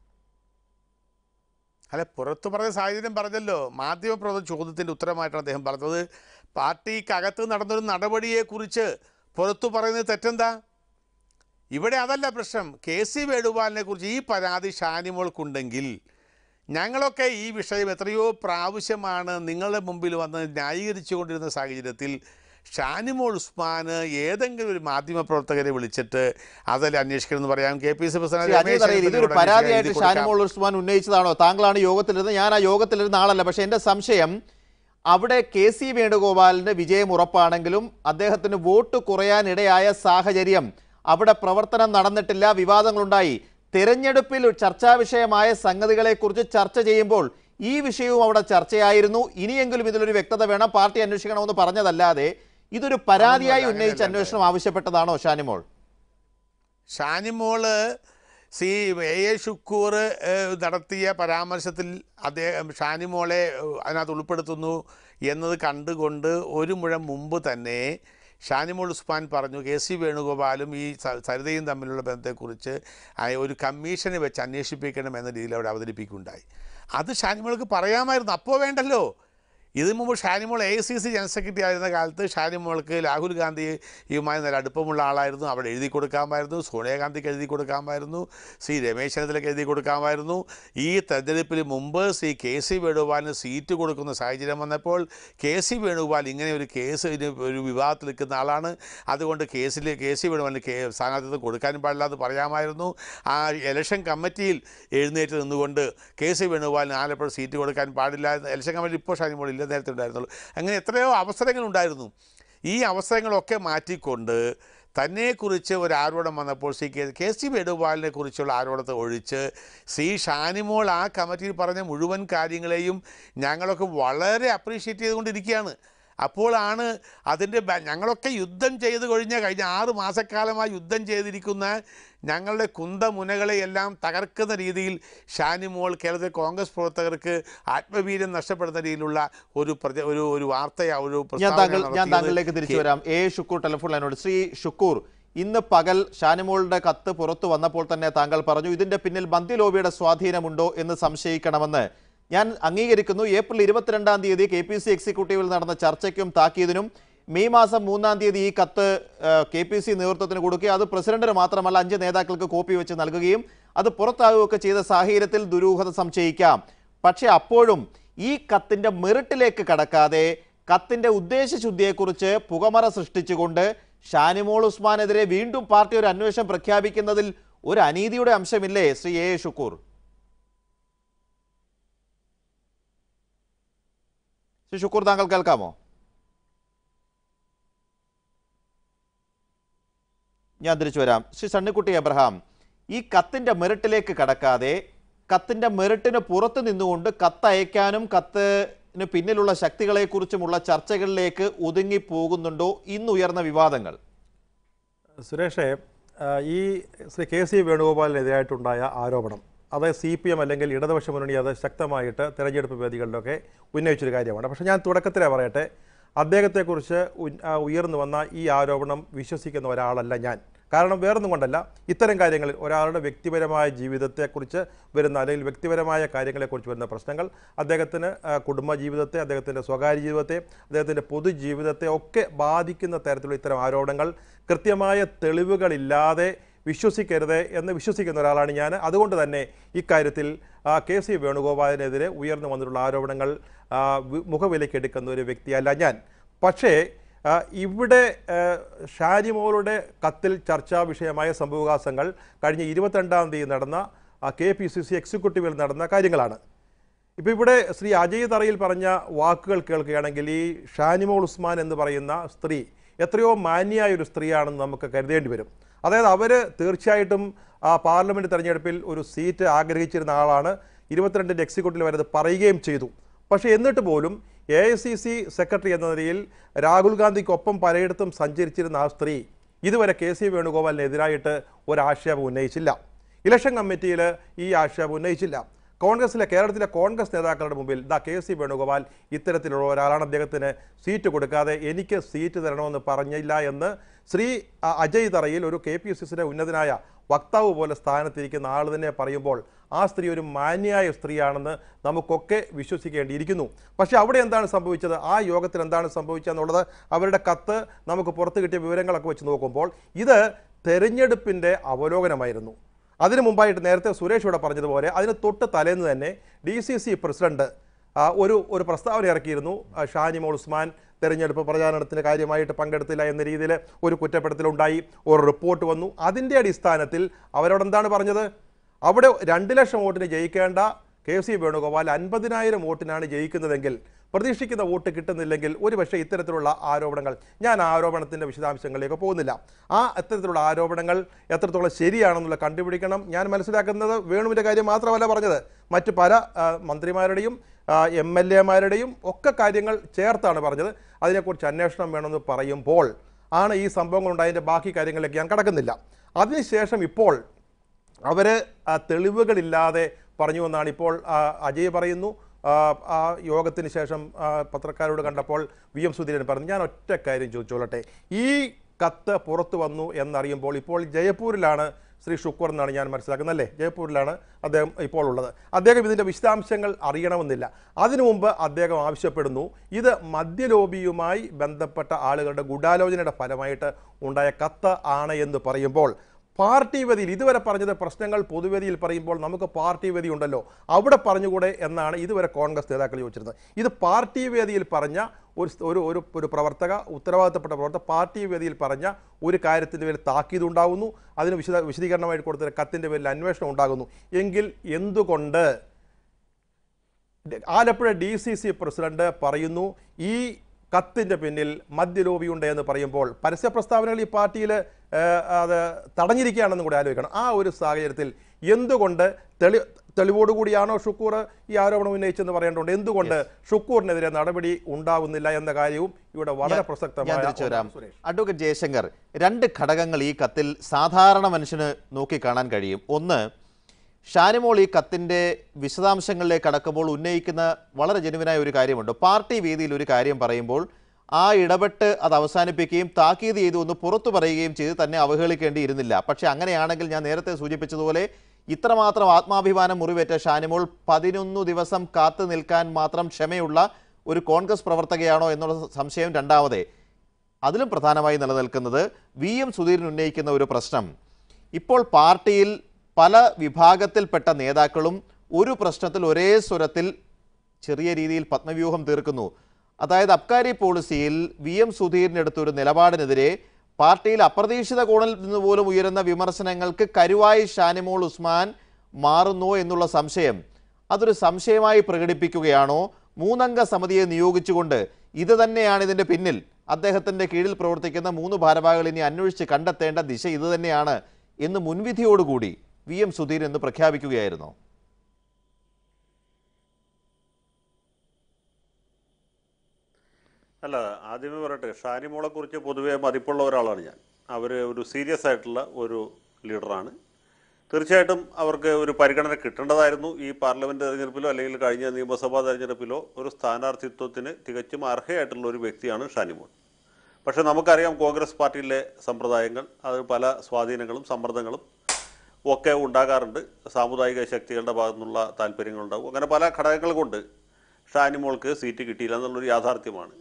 അല്ല പുറത്തു പറഞ്ഞ സാഹചര്യം പറഞ്ഞല്ലോ മാധ്യമപ്രവർത്തക ചോദ്യത്തിൻ്റെ ഉത്തരമായിട്ടാണ് അദ്ദേഹം പറഞ്ഞത് പാർട്ടിക്കകത്ത് നടന്നൊരു നടപടിയെക്കുറിച്ച് പുറത്തു പറയുന്നത് തെറ്റെന്താ ഇവിടെ അതല്ല പ്രശ്നം കെ സി വേണുഗോപാലിനെ കുറിച്ച് ഈ പരാതി ഷാനിമോൾക്കുണ്ടെങ്കിൽ ഞങ്ങളൊക്കെ ഈ വിഷയം എത്രയോ പ്രാവശ്യമാണ് നിങ്ങളുടെ മുമ്പിൽ വന്ന് ന്യായീകരിച്ചു കൊണ്ടിരുന്ന സാഹചര്യത്തിൽ ഷാനിമോൾ ഉസ്മാന് ഏതെങ്കിലും ഒരു മാധ്യമപ്രവർത്തകരെ വിളിച്ചിട്ട് അതല്ല അന്വേഷിക്കണം എന്ന് പറയാം K P C Shri Ajay Tharayil ഇതൊരു പരാതിയായിട്ട് ഷാനിമോൾ ഉസ്മാൻ ഉന്നയിച്ചതാണോ താങ്കളാണ് യോഗത്തിലിരുന്നത് ഞാൻ ആ യോഗത്തിലിരുന്ന ആളല്ല പക്ഷേ എൻ്റെ സംശയം അവിടെ കെ സി വേണുഗോപാലിന്റെ വിജയം ഉറപ്പാണെങ്കിലും അദ്ദേഹത്തിന് വോട്ട് കുറയാനിടയായ സാഹചര്യം അവിടെ പ്രവർത്തനം നടന്നിട്ടില്ല വിവാദങ്ങളുണ്ടായി തെരഞ്ഞെടുപ്പിൽ ചർച്ചാ വിഷയമായ സംഗതികളെക്കുറിച്ച് ചർച്ച ചെയ്യുമ്പോൾ ഈ വിഷയവും അവിടെ ചർച്ചയായിരുന്നു ഇനിയെങ്കിലും ഇതിലൊരു വ്യക്തത വേണം പാർട്ടി അന്വേഷിക്കണമെന്ന് പറഞ്ഞതല്ലാതെ ഇതൊരു പരാതിയായി അതൊന്നുമല്ല, ഉന്നയിച്ച് അങ്ങനെയല്ല അന്വേഷണം ആവശ്യപ്പെട്ടതാണോ ഷാനിമോൾ ഷാനിമോള് സി എ എ ഷുക്കൂർ ഏഹ്, നടത്തിയ പരാമർശത്തിൽ അദ്ദേഹം ഷാനിമോളെ ഏഹ്, അതിനകത്ത് ഉൾപ്പെടുത്തുന്നു എന്നത് കണ്ടുകൊണ്ട് ഒരു മുഴം മുമ്പ് തന്നെ ഷാനിമോൾ ഉസ്മാൻ പറഞ്ഞു കെ സി വേണുഗോപാലും ഈ സ- സരിതയും തമ്മിലുള്ള ബന്ധത്തെക്കുറിച്ച് ആ ഒരു കമ്മീഷനെ വെച്ച് അന്വേഷിപ്പിക്കണം എന്ന രീതിയിൽ അവിടെ അവതരിപ്പിക്കുകയുണ്ടായി അത് ഷാനിമോൾക്ക് പറയാമായിരുന്നു അപ്പോൾ വേണ്ടല്ലോ ഇതിനു മുമ്പ് Shanimol A C C general secretary ആയിരുന്ന കാലത്ത് ഷാനിമോൾക്ക് രാഹുൽ ഗാന്ധിയുമായി നല്ല അടുപ്പമുള്ള ആളായിരുന്നു അവിടെ എഴുതി കൊടുക്കാമായിരുന്നു സോണിയാഗാന്ധിക്ക് എഴുതി കൊടുക്കാമായിരുന്നു ശ്രീ രമേശ് ചെന്നിത്തലയ്ക്ക് എഴുതി കൊടുക്കാമായിരുന്നു ഈ തെരഞ്ഞെടുപ്പിന് മുമ്പ് ശ്രീ കെ സി വേണുഗോപാലിന് സീറ്റ് കൊടുക്കുന്ന സാഹചര്യം വന്നപ്പോൾ കെ സി വേണുഗോപാൽ ഇങ്ങനെ ഒരു കേസ് ഇതിന് ഒരു വിവാദത്തിൽ നിൽക്കുന്ന ആളാണ് അതുകൊണ്ട് കേസിൽ കെ സി വേണുഗോപാലിന് കേ സ്ഥാനാർത്ഥിത്വം കൊടുക്കാനും പാടില്ല എന്ന് പറയാമായിരുന്നു ആ ഇലക്ഷൻ കമ്മിറ്റിയിൽ എഴുന്നേറ്റ് നിന്നുകൊണ്ട് കെ സി വേണുഗോപാലിന് ആലപ്പുഴ സീറ്റ് കൊടുക്കാൻ പാടില്ല എന്ന് ഇലക്ഷൻ കമ്മിറ്റി ഇപ്പോൾ ഷാനിമോൾ ഇല്ല നേരത്തെ ഉണ്ടായിരുന്നുള്ളൂ അങ്ങനെ എത്രയോ അവസരങ്ങളുണ്ടായിരുന്നു ഈ അവസരങ്ങളൊക്കെ മാറ്റിക്കൊണ്ട് തന്നെക്കുറിച്ച് ഒരു ആരോപണം വന്നപ്പോൾ ശ്രീ കെ കെ സി വേണുഗോപാലിനെ കുറിച്ചുള്ള ആരോപണത്തെ ഒഴിച്ച് ശ്രീ ഷാനിമോൾ ആ കമ്മിറ്റിയിൽ പറഞ്ഞ മുഴുവൻ കാര്യങ്ങളെയും ഞങ്ങളൊക്കെ വളരെ അപ്രീഷിയേറ്റ് ചെയ്തുകൊണ്ടിരിക്കുകയാണ് അപ്പോഴാണ് അതിൻ്റെ ബ- ഞങ്ങളൊക്കെ യുദ്ധം ചെയ്ത് കഴിഞ്ഞ കഴിഞ്ഞ ആറ് മാസക്കാലമായി യുദ്ധം ചെയ്തിരിക്കുന്ന ഞങ്ങളുടെ കുന്തമുനകളെയെല്ലാം തകർക്കുന്ന രീതിയിൽ ഷാനിമോൾ കേരളത്തിലെ കോൺഗ്രസ് പ്രവർത്തകർക്ക് ആത്മവീര്യം നഷ്ടപ്പെടുന്ന രീതിയിലുള്ള ഒരു പ്രച ഒരു ഒരു വാർത്തയാ ഒരു ഞാൻ പ്രസ്താവന താങ്കൾ ഞാൻ നടത്തിയത് താങ്കളിലേക്ക് തിരിച്ചു വരാം എ ഷുക്കൂർ ടെലിഫോൺ ലൈനോട് ശ്രീ ഷുക്കൂർ ഇന്ന് പകൽ ഷാനിമോളുടെ കത്ത് പുറത്തു വന്നപ്പോൾ തന്നെ താങ്കൾ പറഞ്ഞു ഇതിന്റെ പിന്നിൽ മന്തി ലോബിയുടെ സ്വാധീനമുണ്ടോ എന്ന് സംശയിക്കണമെന്ന് ഞാൻ അംഗീകരിക്കുന്നു ഏപ്രിൽ ഇരുപത്തിരണ്ടാം തീയതി കെ പി സി എക്സിക്യൂട്ടീവിൽ നടന്ന ചർച്ചയ്ക്കും താക്കീതിനും മെയ് മാസം മൂന്നാം തീയതി ഈ കത്ത് കെ പി സി നേതൃത്വത്തിന് കൊടുക്കുകയും അത് പ്രസിഡന്റിന് മാത്രമല്ല അഞ്ച് നേതാക്കൾക്ക് കോപ്പി വെച്ച് നൽകുകയും അത് പുറത്താവുകയൊക്കെ ചെയ്ത സാഹചര്യത്തിൽ ദുരൂഹത സംശയിക്കാം പക്ഷെ അപ്പോഴും ഈ കത്തിന്റെ മെറിട്ടിലേക്ക് കടക്കാതെ കത്തിന്റെ ഉദ്ദേശശുദ്ധിയെക്കുറിച്ച് പുകമറ സൃഷ്ടിച്ചുകൊണ്ട് ഷാനിമോൾ ഉസ്മാനെതിരെ വീണ്ടും പാർട്ടി ഒരു അന്വേഷണം പ്രഖ്യാപിക്കുന്നതിൽ ഒരു അനീതിയുടെ അംശമില്ലേ ശ്രീ എ എ ഷുക്കൂർ ശ്രീ ഷുക്കൂർ താങ്കൾ കേൾക്കാമോ ഞാൻ തിരിച്ചു വരാം ശ്രീ സണ്ണിക്കുട്ടി എബ്രഹാം ഈ കത്തിന്റെ മെറിട്ടിലേക്ക് കടക്കാതെ കത്തിന്റെ മെറിട്ടിന് പുറത്ത് നിന്നുകൊണ്ട് കത്ത് അയക്കാനും കത്തിന് പിന്നിലുള്ള ശക്തികളെക്കുറിച്ചുമുള്ള ചർച്ചകളിലേക്ക് ഒതുങ്ങി പോകുന്നുണ്ടോ ഇന്നുയർന്ന വിവാദങ്ങൾ സുരേഷേ ആ, ഈ ശ്രീ കെ സി വേണുഗോപാലിനെതിരായിട്ടുണ്ടായ ആരോപണം അത് സി പി എം അല്ലെങ്കിൽ ഇടതുപക്ഷ മുന്നണി അത് ശക്തമായിട്ട് തെരഞ്ഞെടുപ്പ് വേദികളിലൊക്കെ ഉന്നയിച്ചൊരു കാര്യമാണ് പക്ഷേ ഞാൻ തുടക്കത്തിലേ പറയട്ടെ അദ്ദേഹത്തെക്കുറിച്ച് ഉൻ- ആ, ഉയർന്നു വന്ന ഈ ആരോപണം വിശ്വസിക്കുന്ന ഒരാളല്ല ഞാൻ കാരണം വേറൊന്നും കൊണ്ടല്ല ഇത്തരം കാര്യങ്ങളിൽ ഒരാളുടെ വ്യക്തിപരമായ ജീവിതത്തെക്കുറിച്ച് വരുന്ന അല്ലെങ്കിൽ വ്യക്തിപരമായ കാര്യങ്ങളെക്കുറിച്ച് വരുന്ന പ്രശ്നങ്ങൾ അദ്ദേഹത്തിന് ആ, കുടുംബ ജീവിതത്തെ അദ്ദേഹത്തിൻ്റെ സ്വകാര്യ ജീവിതത്തെ അദ്ദേഹത്തിൻ്റെ പൊതുജീവിതത്തെ ഒക്കെ ബാധിക്കുന്ന തരത്തിലുള്ള ഇത്തരം ആരോപണങ്ങൾ കൃത്യമായ തെളിവുകളില്ലാതെ വിശ്വസിക്കരുത് എന്ന് വിശ്വസിക്കുന്ന ഒരാളാണ് ഞാൻ അതുകൊണ്ട് തന്നെ ഇക്കാര്യത്തിൽ ആ, കെ സി വേണുഗോപാലിനെതിരെ ഉയർന്നു വന്നിട്ടുള്ള ആരോപണങ്ങൾ ആ, വി- മുഖവിലക്കെടുക്കുന്ന ഒരു വ്യക്തിയല്ല ഞാൻ പക്ഷേ ആ, ഇവിടെ ആ, ഷാനിമോളുടെ കത്തിൽ ചർച്ചാ വിഷയമായ സംഭവവികാസങ്ങൾ കഴിഞ്ഞ ഇരുപത്തിരണ്ടാം തീയതി നടന്ന കെ പി സി സി എക്സിക്യൂട്ടീവിൽ നടന്ന കാര്യങ്ങളാണ് ഇപ്പോൾ ഇവിടെ ശ്രീ അജയ് തറയിൽ പറഞ്ഞ വാക്കുകൾ കേൾക്കുകയാണെങ്കിൽ ഈ ഷാനിമോൾ ഉസ്മാൻ എന്ന് പറയുന്ന സ്ത്രീ എത്രയോ മാന്യായ ഒരു സ്ത്രീയാണെന്ന് നമുക്ക് കരുതേണ്ടി വരും അതായത് അവർ തീർച്ചയായിട്ടും ആ പാർലമെൻറ്റ് തെരഞ്ഞെടുപ്പിൽ ഒരു സീറ്റ് ആഗ്രഹിച്ചിരുന്ന ആളാണ് ഇരുപത്തിരണ്ടിൻ്റെ എക്സിക്യൂട്ടീവിൽ വരെ അത് പറയുകയും ചെയ്തു പക്ഷേ എന്നിട്ട് പോലും A I C C secretary എന്ന നിലയിൽ രാഹുൽ ഗാന്ധിക്കൊപ്പം പലയിടത്തും സഞ്ചരിച്ചിരുന്ന ആ സ്ത്രീ ഇതുവരെ കെ സി വേണുഗോപാലിനെതിരായിട്ട് ഒരാക്ഷേപം ഉന്നയിച്ചില്ല ഇലക്ഷൻ കമ്മിറ്റിയിൽ ഈ ആക്ഷേപം ഉന്നയിച്ചില്ല കോൺഗ്രസിലെ കേരളത്തിലെ കോൺഗ്രസ് നേതാക്കളുടെ മുമ്പിൽ ദാ കെ സി വേണുഗോപാൽ ഇത്തരത്തിലുള്ള ഒരാളാണ് അദ്ദേഹത്തിന് സീറ്റ് കൊടുക്കാതെ എനിക്ക് സീറ്റ് തരണമെന്ന് പറഞ്ഞില്ല എന്ന് ശ്രീ അ- അജയ് തറയിൽ ഒരു കെ പി സി സിയുടെ ഉന്നതനായ വക്താവ് പോലെ സ്ഥാനത്തിരിക്കുന്ന ആൾ തന്നെ പറയുമ്പോൾ ആ സ്ത്രീ ഒരു മാന്യായ സ്ത്രീയാണെന്ന് നമുക്കൊക്കെ വിശ്വസിക്കേണ്ടിയിരിക്കുന്നു പക്ഷേ അവിടെ എന്താണ് സംഭവിച്ചത് ആ യോഗത്തിൽ എന്താണ് സംഭവിച്ചതെന്നുള്ളത് അവരുടെ കത്ത് നമുക്ക് പുറത്ത് കിട്ടിയ വിവരങ്ങളൊക്കെ വെച്ച് നോക്കുമ്പോൾ ഇത് തെരഞ്ഞെടുപ്പിൻ്റെ അവലോകനമായിരുന്നു അതിനു മുമ്പായിട്ട് നേരത്തെ സുരേഷ് ഇവിടെ പറഞ്ഞതുപോലെ അതിന് തൊട്ട് തലേന്ന് തന്നെ ഡി സി സി പ്രസിഡന്റ് ആ, ഒരു ഒരു പ്രസ്താവന ഇറക്കിയിരുന്നു ആ, ഷാനിമോൾ ഉസ്മാൻ തെരഞ്ഞെടുപ്പ് പ്രചാരണത്തിന് കാര്യമായിട്ട് പങ്കെടുത്തില്ല എന്ന രീതിയിൽ ഒരു കുറ്റപ്പെടുത്തലുണ്ടായി ഒരു റിപ്പോർട്ട് വന്നു അതിൻ്റെ അടിസ്ഥാനത്തിൽ അവരോട് എന്താണ് പറഞ്ഞത് അവിടെ രണ്ട് ലക്ഷം വോട്ടിന് ജയിക്കേണ്ട കെ സി വേണുഗോപാൽ അൻപതിനായിരം വോട്ടിനാണ് ജയിക്കുന്നതെങ്കിൽ പ്രതീക്ഷിക്കുന്ന വോട്ട് കിട്ടുന്നില്ലെങ്കിൽ ഒരുപക്ഷെ ഇത്തരത്തിലുള്ള ആരോപണങ്ങൾ ഞാൻ ആ ആരോപണത്തിൻ്റെ വിശദാംശങ്ങളിലേക്ക് പോകുന്നില്ല ആ അത്തരത്തിലുള്ള ആരോപണങ്ങൾ എത്രത്തോളം ശരിയാണെന്നുള്ള കണ്ടുപിടിക്കണം ഞാൻ മനസ്സിലാക്കുന്നത് വേണുവിൻ്റെ കാര്യം മാത്രമല്ല പറഞ്ഞത് മറ്റ് പല ആ, മന്ത്രിമാരുടെയും എം എൽ എമാരുടെയും ഒക്കെ കാര്യങ്ങൾ ചേർത്താണ് പറഞ്ഞത് അതിനെക്കുറിച്ച് അന്വേഷണം വേണമെന്ന് പറയുമ്പോൾ ആണ് ഈ സംഭവങ്ങൾ ഉണ്ടായതിൻ്റെ ബാക്കി കാര്യങ്ങളിലേക്ക് ഞാൻ കടക്കുന്നില്ല അതിനുശേഷം ഇപ്പോൾ അവർ തെളിവുകളില്ലാതെ പറഞ്ഞു എന്നാണ് ഇപ്പോൾ ആ, അജയ് പറയുന്നു ആ, ആ യോഗത്തിന് ശേഷം ആ, പത്രക്കാരോട് കണ്ടപ്പോൾ വി എം സുധീരൻ പറഞ്ഞു ഞാൻ ഒറ്റ കാര്യം ചോദിച്ചോളട്ടെ ഈ കത്ത് പുറത്തു വന്നു എന്നറിയുമ്പോൾ ഇപ്പോൾ ജയപ്പൂരിലാണ് ശ്രീ ഷുക്കൂർ എന്നാണ് ഞാൻ മനസ്സിലാക്കുന്നത് അല്ലേ ജയപ്പൂരിലാണ് അദ്ദേഹം ഇപ്പോൾ ഉള്ളത് അദ്ദേഹം ഇതിൻ്റെ വിശദാംശങ്ങൾ അറിയണമെന്നില്ല അതിനു മുമ്പ് അദ്ദേഹം ആവശ്യപ്പെടുന്നു ഇത് മദ്യലോബിയുമായി ബന്ധപ്പെട്ട ആളുകളുടെ ഗൂഢാലോചനയുടെ ഫലമായിട്ട് ഉണ്ടായ കത്ത് ആണ് എന്ന് പറയുമ്പോൾ പാർട്ടി വേദിയിൽ ഇതുവരെ പറഞ്ഞത് പ്രശ്നങ്ങൾ പൊതുവേദിയിൽ പറയുമ്പോൾ നമുക്ക് പാർട്ടി വേദി ഉണ്ടല്ലോ അവിടെ പറഞ്ഞുകൂടെ എന്നാണ് ഇതുവരെ കോൺഗ്രസ് നേതാക്കൾ ചോദിച്ചിരുന്നത് ഇത് പാർട്ടി വേദിയിൽ പറഞ്ഞ ഒരു സ്- ഒരു ഒരു ഒരു പ്രവർത്തക ഉത്തരവാദിത്തപ്പെട്ട പ്രവർത്തക പാർട്ടി വേദിയിൽ പറഞ്ഞ ഒരു കാര്യത്തിൻ്റെ പേരിൽ താക്കീത് ഉണ്ടാകുന്നു അതിന് വിശദ വിശദീകരണമായിട്ട് കൊടുത്ത കത്തിൻ്റെ പേരിൽ അന്വേഷണം ഉണ്ടാകുന്നു എങ്കിൽ എന്തുകൊണ്ട് Alappuzha D C C president പറയുന്നു ഈ കത്തിൻ്റെ പിന്നിൽ മദ്യലോബിയുണ്ട് എന്ന് പറയുമ്പോൾ പരസ്യ പ്രസ്താവനകൾ ഈ പാർട്ടിയിൽ അത് തടഞ്ഞിരിക്കുകയാണെന്നും കൂടി ആലോചിക്കണം ആ ഒരു സാഹചര്യത്തിൽ എന്തുകൊണ്ട് തെളി തെളിവോടുകൂടിയാണോ ഷുക്കൂർ ഈ ആരോപണം ഉന്നയിച്ചെന്ന് പറയേണ്ടതുണ്ട് എന്തുകൊണ്ട് ഷുക്കൂറിനെതിരെ നടപടി ഉണ്ടാകുന്നില്ല എന്ന കാര്യവും ഇവിടെ വളരെ ഞാൻ പ്രസക്തമായ തിരിച്ചു വരാം ഒന്നാണ് സുരേഷ് അഡ്വക്കേറ്റ് ജയശങ്കർ രണ്ട് ഘടകങ്ങൾ ഈ കത്തിൽ സാധാരണ മനുഷ്യന് നോക്കിക്കാണാൻ കഴിയും ഒന്ന് ഷാനിമോൾ ഈ കത്തിൻ്റെ വിശദാംശങ്ങളിലേക്ക് കടക്കുമ്പോൾ ഉന്നയിക്കുന്ന വളരെ ജനുവിനായ ഒരു കാര്യമുണ്ട് പാർട്ടി വേദിയിൽ ഒരു കാര്യം പറയുമ്പോൾ ആ ഇടപെട്ട് അത് അവസാനിപ്പിക്കുകയും താക്കീത് ചെയ്തു എന്ന് പുറത്തു പറയുകയും ചെയ്ത് തന്നെ അവഹേളിക്കേണ്ടിയിരുന്നില്ല പക്ഷേ അങ്ങനെയാണെങ്കിൽ ഞാൻ നേരത്തെ സൂചിപ്പിച്ചതുപോലെ ഇത്രമാത്രം ആത്മാഭിമാനം മുറിവേറ്റ ഷാനിമോൾ പതിനൊന്ന് ദിവസം കാത്തു നിൽക്കാൻ മാത്രം ക്ഷമയുള്ള ഒരു കോൺഗ്രസ് പ്രവർത്തകയാണോ എന്നുള്ള സംശയം രണ്ടാമതേ അതിലും പ്രധാനമായി നിലനിൽക്കുന്നത് വി എം സുധീരൻ ഉന്നയിക്കുന്ന ഒരു പ്രശ്നം ഇപ്പോൾ പാർട്ടിയിൽ പല വിഭാഗത്തിൽപ്പെട്ട നേതാക്കളും ഒരു പ്രശ്നത്തിൽ ഒരേ സ്വരത്തിൽ ചെറിയ രീതിയിൽ പത്മവ്യൂഹം തീർക്കുന്നു അതായത് അബ്കാരി പോളിസിയിൽ വി എം സുധീറിനെടുത്തൊരു നിലപാടിനെതിരെ പാർട്ടിയിൽ അപ്രതീക്ഷിത കോണിൽ നിന്ന് പോലും ഉയരുന്ന വിമർശനങ്ങൾക്ക് കരുവായി ഷാനിമോൾ ഉസ്മാൻ മാറുന്നു എന്നുള്ള സംശയം അതൊരു സംശയമായി പ്രകടിപ്പിക്കുകയാണോ മൂന്നംഗ സമിതിയെ നിയോഗിച്ചുകൊണ്ട് ഇത് തന്നെയാണ് ഇതിൻ്റെ പിന്നിൽ അദ്ദേഹത്തിൻ്റെ കീഴിൽ പ്രവർത്തിക്കുന്ന മൂന്ന് ഭാരവാഹികൾ ഇനി അന്വേഷിച്ച് കണ്ടെത്തേണ്ട ദിശ ഇത് തന്നെയാണ് എന്ന് മുൻവിധിയോടുകൂടി വി എം സുധീർ എന്ന് പ്രഖ്യാപിക്കുകയായിരുന്നു അല്ല ആദ്യമേ പറയട്ടെ ഷാനിമോളെ കുറിച്ച് പൊതുവേ മതിപ്പുള്ള ഒരാളാണ് ഞാൻ അവർ ഒരു സീരിയസ് ആയിട്ടുള്ള ഒരു ലീഡറാണ് തീർച്ചയായിട്ടും അവർക്ക് ഒരു പരിഗണന കിട്ടേണ്ടതായിരുന്നു ഈ പാർലമെൻറ്റ് തെരഞ്ഞെടുപ്പിലോ അല്ലെങ്കിൽ കഴിഞ്ഞ നിയമസഭാ തെരഞ്ഞെടുപ്പിലോ ഒരു സ്ഥാനാർത്ഥിത്വത്തിന് തികച്ചും അർഹയായിട്ടുള്ള ഒരു വ്യക്തിയാണ് ഷാനിമോൾ പക്ഷേ നമുക്കറിയാം കോൺഗ്രസ് പാർട്ടിയിലെ സമ്പ്രദായങ്ങൾ അത് പല സ്വാധീനങ്ങളും സമ്മർദ്ദങ്ങളും ഒക്കെ ഉണ്ടാകാറുണ്ട് സാമുദായിക ശക്തികളുടെ ഭാഗത്തു നിന്നുള്ള താല്പര്യങ്ങളുണ്ടാകും അങ്ങനെ പല ഘടകങ്ങൾ കൊണ്ട് ഷാനിമോൾക്ക് സീറ്റ് കിട്ടിയില്ല എന്നുള്ളൊരു യാഥാർത്ഥ്യമാണ്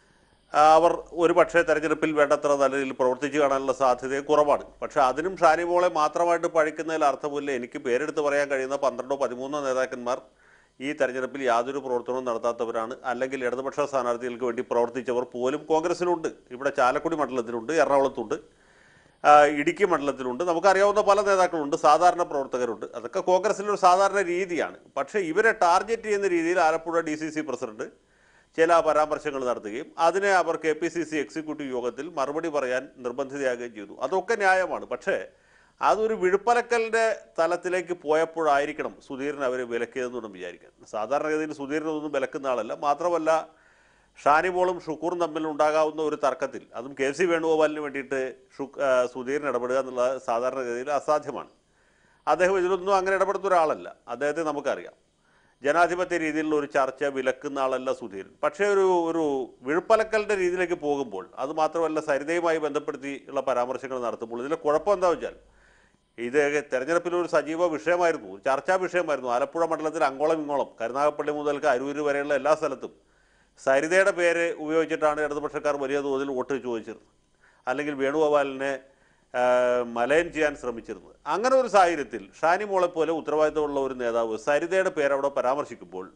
ആ, അവർ ഒരു പക്ഷേ തെരഞ്ഞെടുപ്പിൽ വേണ്ടത്ര നല്ല രീതിയിൽ പ്രവർത്തിച്ചു കാണാനുള്ള സാധ്യത കുറവാണ് പക്ഷേ അതിനും ഷാനിമോളെ മാത്രമായിട്ട് പഴിക്കുന്നതിൽ അർത്ഥമില്ല എനിക്ക് പേരെടുത്ത് പറയാൻ കഴിയുന്ന പന്ത്രണ്ടോ പതിമൂന്നോ നേതാക്കന്മാർ ഈ തെരഞ്ഞെടുപ്പിൽ യാതൊരു പ്രവർത്തനവും നടത്താത്തവരാണ് അല്ലെങ്കിൽ ഇടതുപക്ഷ സ്ഥാനാർത്ഥികൾക്ക് വേണ്ടി പ്രവർത്തിച്ചവർ പോലും കോൺഗ്രസിലുണ്ട് ഇവിടെ ചാലക്കുടി മണ്ഡലത്തിലുണ്ട് എറണാകുളത്തുണ്ട് ആ, ഇടുക്കി മണ്ഡലത്തിലുണ്ട് നമുക്കറിയാവുന്ന പല നേതാക്കളുണ്ട് സാധാരണ പ്രവർത്തകരുണ്ട് അതൊക്കെ കോൺഗ്രസിൻ്റെ ഒരു സാധാരണ രീതിയാണ് പക്ഷേ ഇവരെ ടാർഗറ്റ് ചെയ്യുന്ന രീതിയിൽ Alappuzha D C C president ചില പരാമർശങ്ങൾ നടത്തുകയും അതിനെ അവർ K P C C executive യോഗത്തിൽ മറുപടി പറയാൻ നിർബന്ധിതയാകുകയും ചെയ്തു അതൊക്കെ ന്യായമാണ് പക്ഷേ അതൊരു വിഴുപ്പലക്കലിൻ്റെ തലത്തിലേക്ക് പോയപ്പോഴായിരിക്കണം സുധീറിനെ അവർ വിലക്കിയതെന്നൊന്നും വിചാരിക്കാൻ സാധാരണഗതിയിൽ സുധീറിനൊന്നും വിലക്കുന്ന ആളല്ല മാത്രമല്ല ഷാനിമോളും ഷുക്കൂറും തമ്മിൽ ഉണ്ടാകാവുന്ന ഒരു തർക്കത്തിൽ അതും കെ സി വേണുഗോപാലിന് വേണ്ടിയിട്ട് ഷു ആ, സുധീറിന് ഇടപെടുക എന്നുള്ളത് സാധാരണഗതിയിൽ അസാധ്യമാണ് അദ്ദേഹം ഇതിലൊന്നും അങ്ങനെ ഇടപെടുന്ന ഒരാളല്ല അദ്ദേഹത്തെ നമുക്കറിയാം ജനാധിപത്യ രീതിയിലുള്ള ഒരു ചർച്ച വിലക്കുന്ന ആളല്ല സുധീരൻ പക്ഷേ ഒരു ഒരു വിഴുപ്പലക്കലിൻ്റെ രീതിയിലേക്ക് പോകുമ്പോൾ അത് മാത്രമല്ല സരിതയുമായി ബന്ധപ്പെടുത്തി ഉള്ള പരാമർശങ്ങൾ നടത്തുമ്പോൾ ഇതിലെ കുഴപ്പം എന്താ വെച്ചാൽ ഇത് തെരഞ്ഞെടുപ്പിൽ ഒരു സജീവ വിഷയമായിരുന്നു ഒരു ചർച്ചാ വിഷയമായിരുന്നു ആലപ്പുഴ മണ്ഡലത്തിൽ അങ്ങോളം ഇങ്ങോളം കരുനാഗപ്പള്ളി മുതൽക്ക് അരൂര് വരെയുള്ള എല്ലാ സ്ഥലത്തും സരിതയുടെ പേര് ഉപയോഗിച്ചിട്ടാണ് ഇടതുപക്ഷക്കാർ വലിയ തോതിൽ വോട്ട് ചോദിച്ചിരുന്നത് അല്ലെങ്കിൽ വേണുഗോപാലിനെ ആ, മലയം ചെയ്യാൻ ശ്രമിച്ചിരുന്നത് അങ്ങനെ ഒരു സാഹചര്യത്തിൽ ഷാനി മോളെ പോലെ ഉത്തരവാദിത്തമുള്ള ഒരു നേതാവ് സരിതയുടെ പേര് അവിടെ പരാമർശിക്കുമ്പോൾ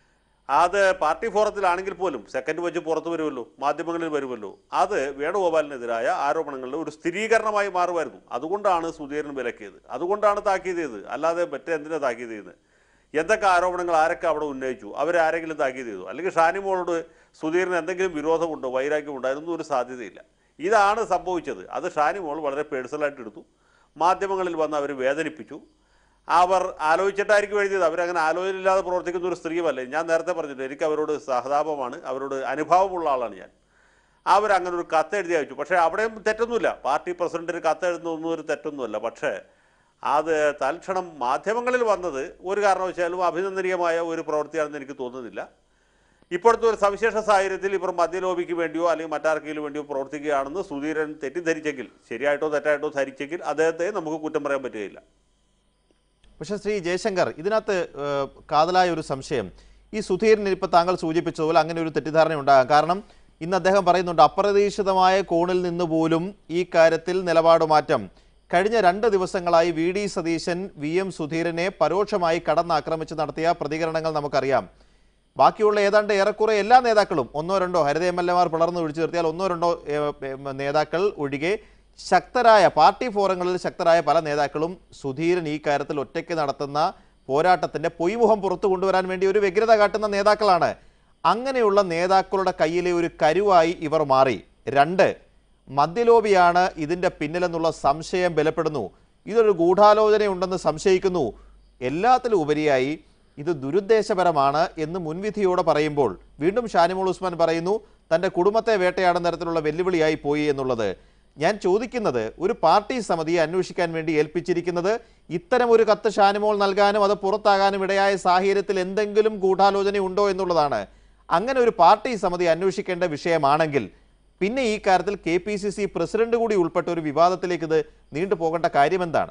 അത് പാർട്ടി ഫോറത്തിലാണെങ്കിൽ പോലും സെക്കൻഡ് വെച്ച് പുറത്തു വരുമല്ലോ മാധ്യമങ്ങളിൽ വരുമല്ലോ അത് വേണുഗോപാലിനെതിരായ ആരോപണങ്ങളുടെ ഒരു സ്ഥിരീകരണമായി മാറുമായിരുന്നു അതുകൊണ്ടാണ് സുധീരൻ വിലക്കിയത് അതുകൊണ്ടാണ് താക്കീത് ചെയ്തത് അല്ലാതെ മറ്റെന്തിനാ താക്കീത് ചെയ്യുന്നത് എന്തൊക്കെ ആരോപണങ്ങൾ ആരൊക്കെ അവിടെ ഉന്നയിച്ചു അവരാരെങ്കിലും താക്കീത് ചെയ്തു അല്ലെങ്കിൽ ഷാനിമോളോട് സുധീറിന് എന്തെങ്കിലും വിരോധമുണ്ടോ വൈരാഗ്യമുണ്ടോ അതിനൊന്നും ഒരു സാധ്യതയില്ല ഇതാണ് സംഭവിച്ചത് അത് ഷാനിമോൾ വളരെ പേഴ്സണലായിട്ട് എടുത്തു മാധ്യമങ്ങളിൽ വന്ന് അവർ വേദനിപ്പിച്ചു അവർ ആലോചിച്ചിട്ടായിരിക്കും എഴുതിയത് അവരങ്ങനെ ആലോചനയില്ലാതെ പ്രവർത്തിക്കുന്ന ഒരു സ്ത്രീയുമല്ലേ ഞാൻ നേരത്തെ പറഞ്ഞിട്ട് എനിക്ക് അവരോട് സഹതാപമാണ് അവരോട് അനുഭാവമുള്ള ആളാണ് ഞാൻ അവരങ്ങനെ ഒരു കത്ത് എഴുതി അയച്ചു പക്ഷേ അവിടെയും തെറ്റൊന്നുമില്ല പാർട്ടി പ്രസിഡന്റിന് കത്ത് എഴുതുന്നൊന്നും ഒരു തെറ്റൊന്നുമല്ല പക്ഷേ അത് തൽക്ഷണം മാധ്യമങ്ങളിൽ വന്നത് ഒരു കാരണവശാലും അഭിനന്ദനീയമായ ഒരു പ്രവൃത്തിയാണെന്ന് എനിക്ക് തോന്നുന്നില്ല ഇപ്പോഴത്തെ ഒരു സവിശേഷ സാഹചര്യത്തിൽ ഇവർ മദ്യലോബിക്ക് വേണ്ടിയോ അല്ലെങ്കിൽ മറ്റാർക്കെങ്കിലും വേണ്ടിയോ പ്രവർത്തിക്കുകയാണെന്ന് സുധീരൻ തെറ്റിദ്ധരിച്ചെങ്കിൽ ശരിയായിട്ടോ തെറ്റായിട്ടോ ധരിച്ചെങ്കിൽ അദ്ദേഹത്തെ നമുക്ക് കുറ്റം പറയാൻ പറ്റുകയില്ല പക്ഷേ ശ്രീ ജയശങ്കർ ഇതിനകത്ത് ഏഹ്, കാതലായ ഒരു സംശയം ഈ സുധീറിന് ഇപ്പോൾ താങ്കൾ സൂചിപ്പിച്ചതുപോലെ അങ്ങനെ ഒരു തെറ്റിദ്ധാരണ ഉണ്ടാകാം കാരണം ഇന്ന് അദ്ദേഹം പറയുന്നുണ്ട് അപ്രതീക്ഷിതമായ കോണിൽ നിന്ന് പോലും ഈ കാര്യത്തിൽ നിലപാട് മാറ്റം കഴിഞ്ഞ രണ്ട് ദിവസങ്ങളായി V D Satheesan V M സുധീരനെ പരോക്ഷമായി കടന്നാക്രമിച്ച് നടത്തിയ പ്രതികരണങ്ങൾ നമുക്കറിയാം ബാക്കിയുള്ള ഏതാണ്ട് ഏറെക്കുറെ എല്ലാ നേതാക്കളും ഒന്നോ രണ്ടോ ഹരിത എം എൽ എമാർ പിളർന്ന് വിളിച്ചു നിർത്തിയാൽ ഒന്നോ രണ്ടോ ഏഹ്, ഏഹ്, നേതാക്കൾ ഒഴികെ ശക്തരായ പാർട്ടി ഫോറങ്ങളിൽ ശക്തരായ പല നേതാക്കളും സുധീരൻ ഈ കാര്യത്തിൽ ഒറ്റയ്ക്ക് നടത്തുന്ന പോരാട്ടത്തിന്റെ പൊയ്മുഖം പുറത്തു കൊണ്ടുവരാൻ വേണ്ടി ഒരു വ്യഗ്രത കാട്ടുന്ന നേതാക്കളാണ് അങ്ങനെയുള്ള നേതാക്കളുടെ കയ്യിലെ ഒരു കരുവായി ഇവർ മാറി രണ്ട് മദ്യലോബിയാണ് ഇതിന്റെ പിന്നിലെന്നുള്ള സംശയം ബലപ്പെടുന്നു ഇതൊരു ഗൂഢാലോചനയുണ്ടെന്ന് സംശയിക്കുന്നു എല്ലാത്തിലും ഉപരിയായി ഇത് ദുരുദ്ദേശപരമാണ് എന്ന് മുൻവിധിയോടെ പറയുമ്പോൾ വീണ്ടും ഷാനിമോൾ ഉസ്മാൻ പറയുന്നു തൻ്റെ കുടുംബത്തെ വേട്ടയാടുന്ന തരത്തിലുള്ള വെല്ലുവിളിയായി പോയി എന്നുള്ളത് ഞാൻ ചോദിക്കുന്നത് ഒരു പാർട്ടി സമിതിയെ അന്വേഷിക്കാൻ വേണ്ടി ഏൽപ്പിച്ചിരിക്കുന്നത് ഇത്തരം ഒരു കത്ത് ഷാനിമോൾ നൽകാനും അത് പുറത്താകാനും ഇടയായ സാഹചര്യത്തിൽ എന്തെങ്കിലും ഗൂഢാലോചന ഉണ്ടോ എന്നുള്ളതാണ് അങ്ങനെ ഒരു പാർട്ടി സമിതി അന്വേഷിക്കേണ്ട വിഷയമാണെങ്കിൽ പിന്നെ ഈ കാര്യത്തിൽ K P C C president കൂടി ഉൾപ്പെട്ട ഒരു വിവാദത്തിലേക്ക് ഇത് നീണ്ടുപോകേണ്ട കാര്യമെന്താണ്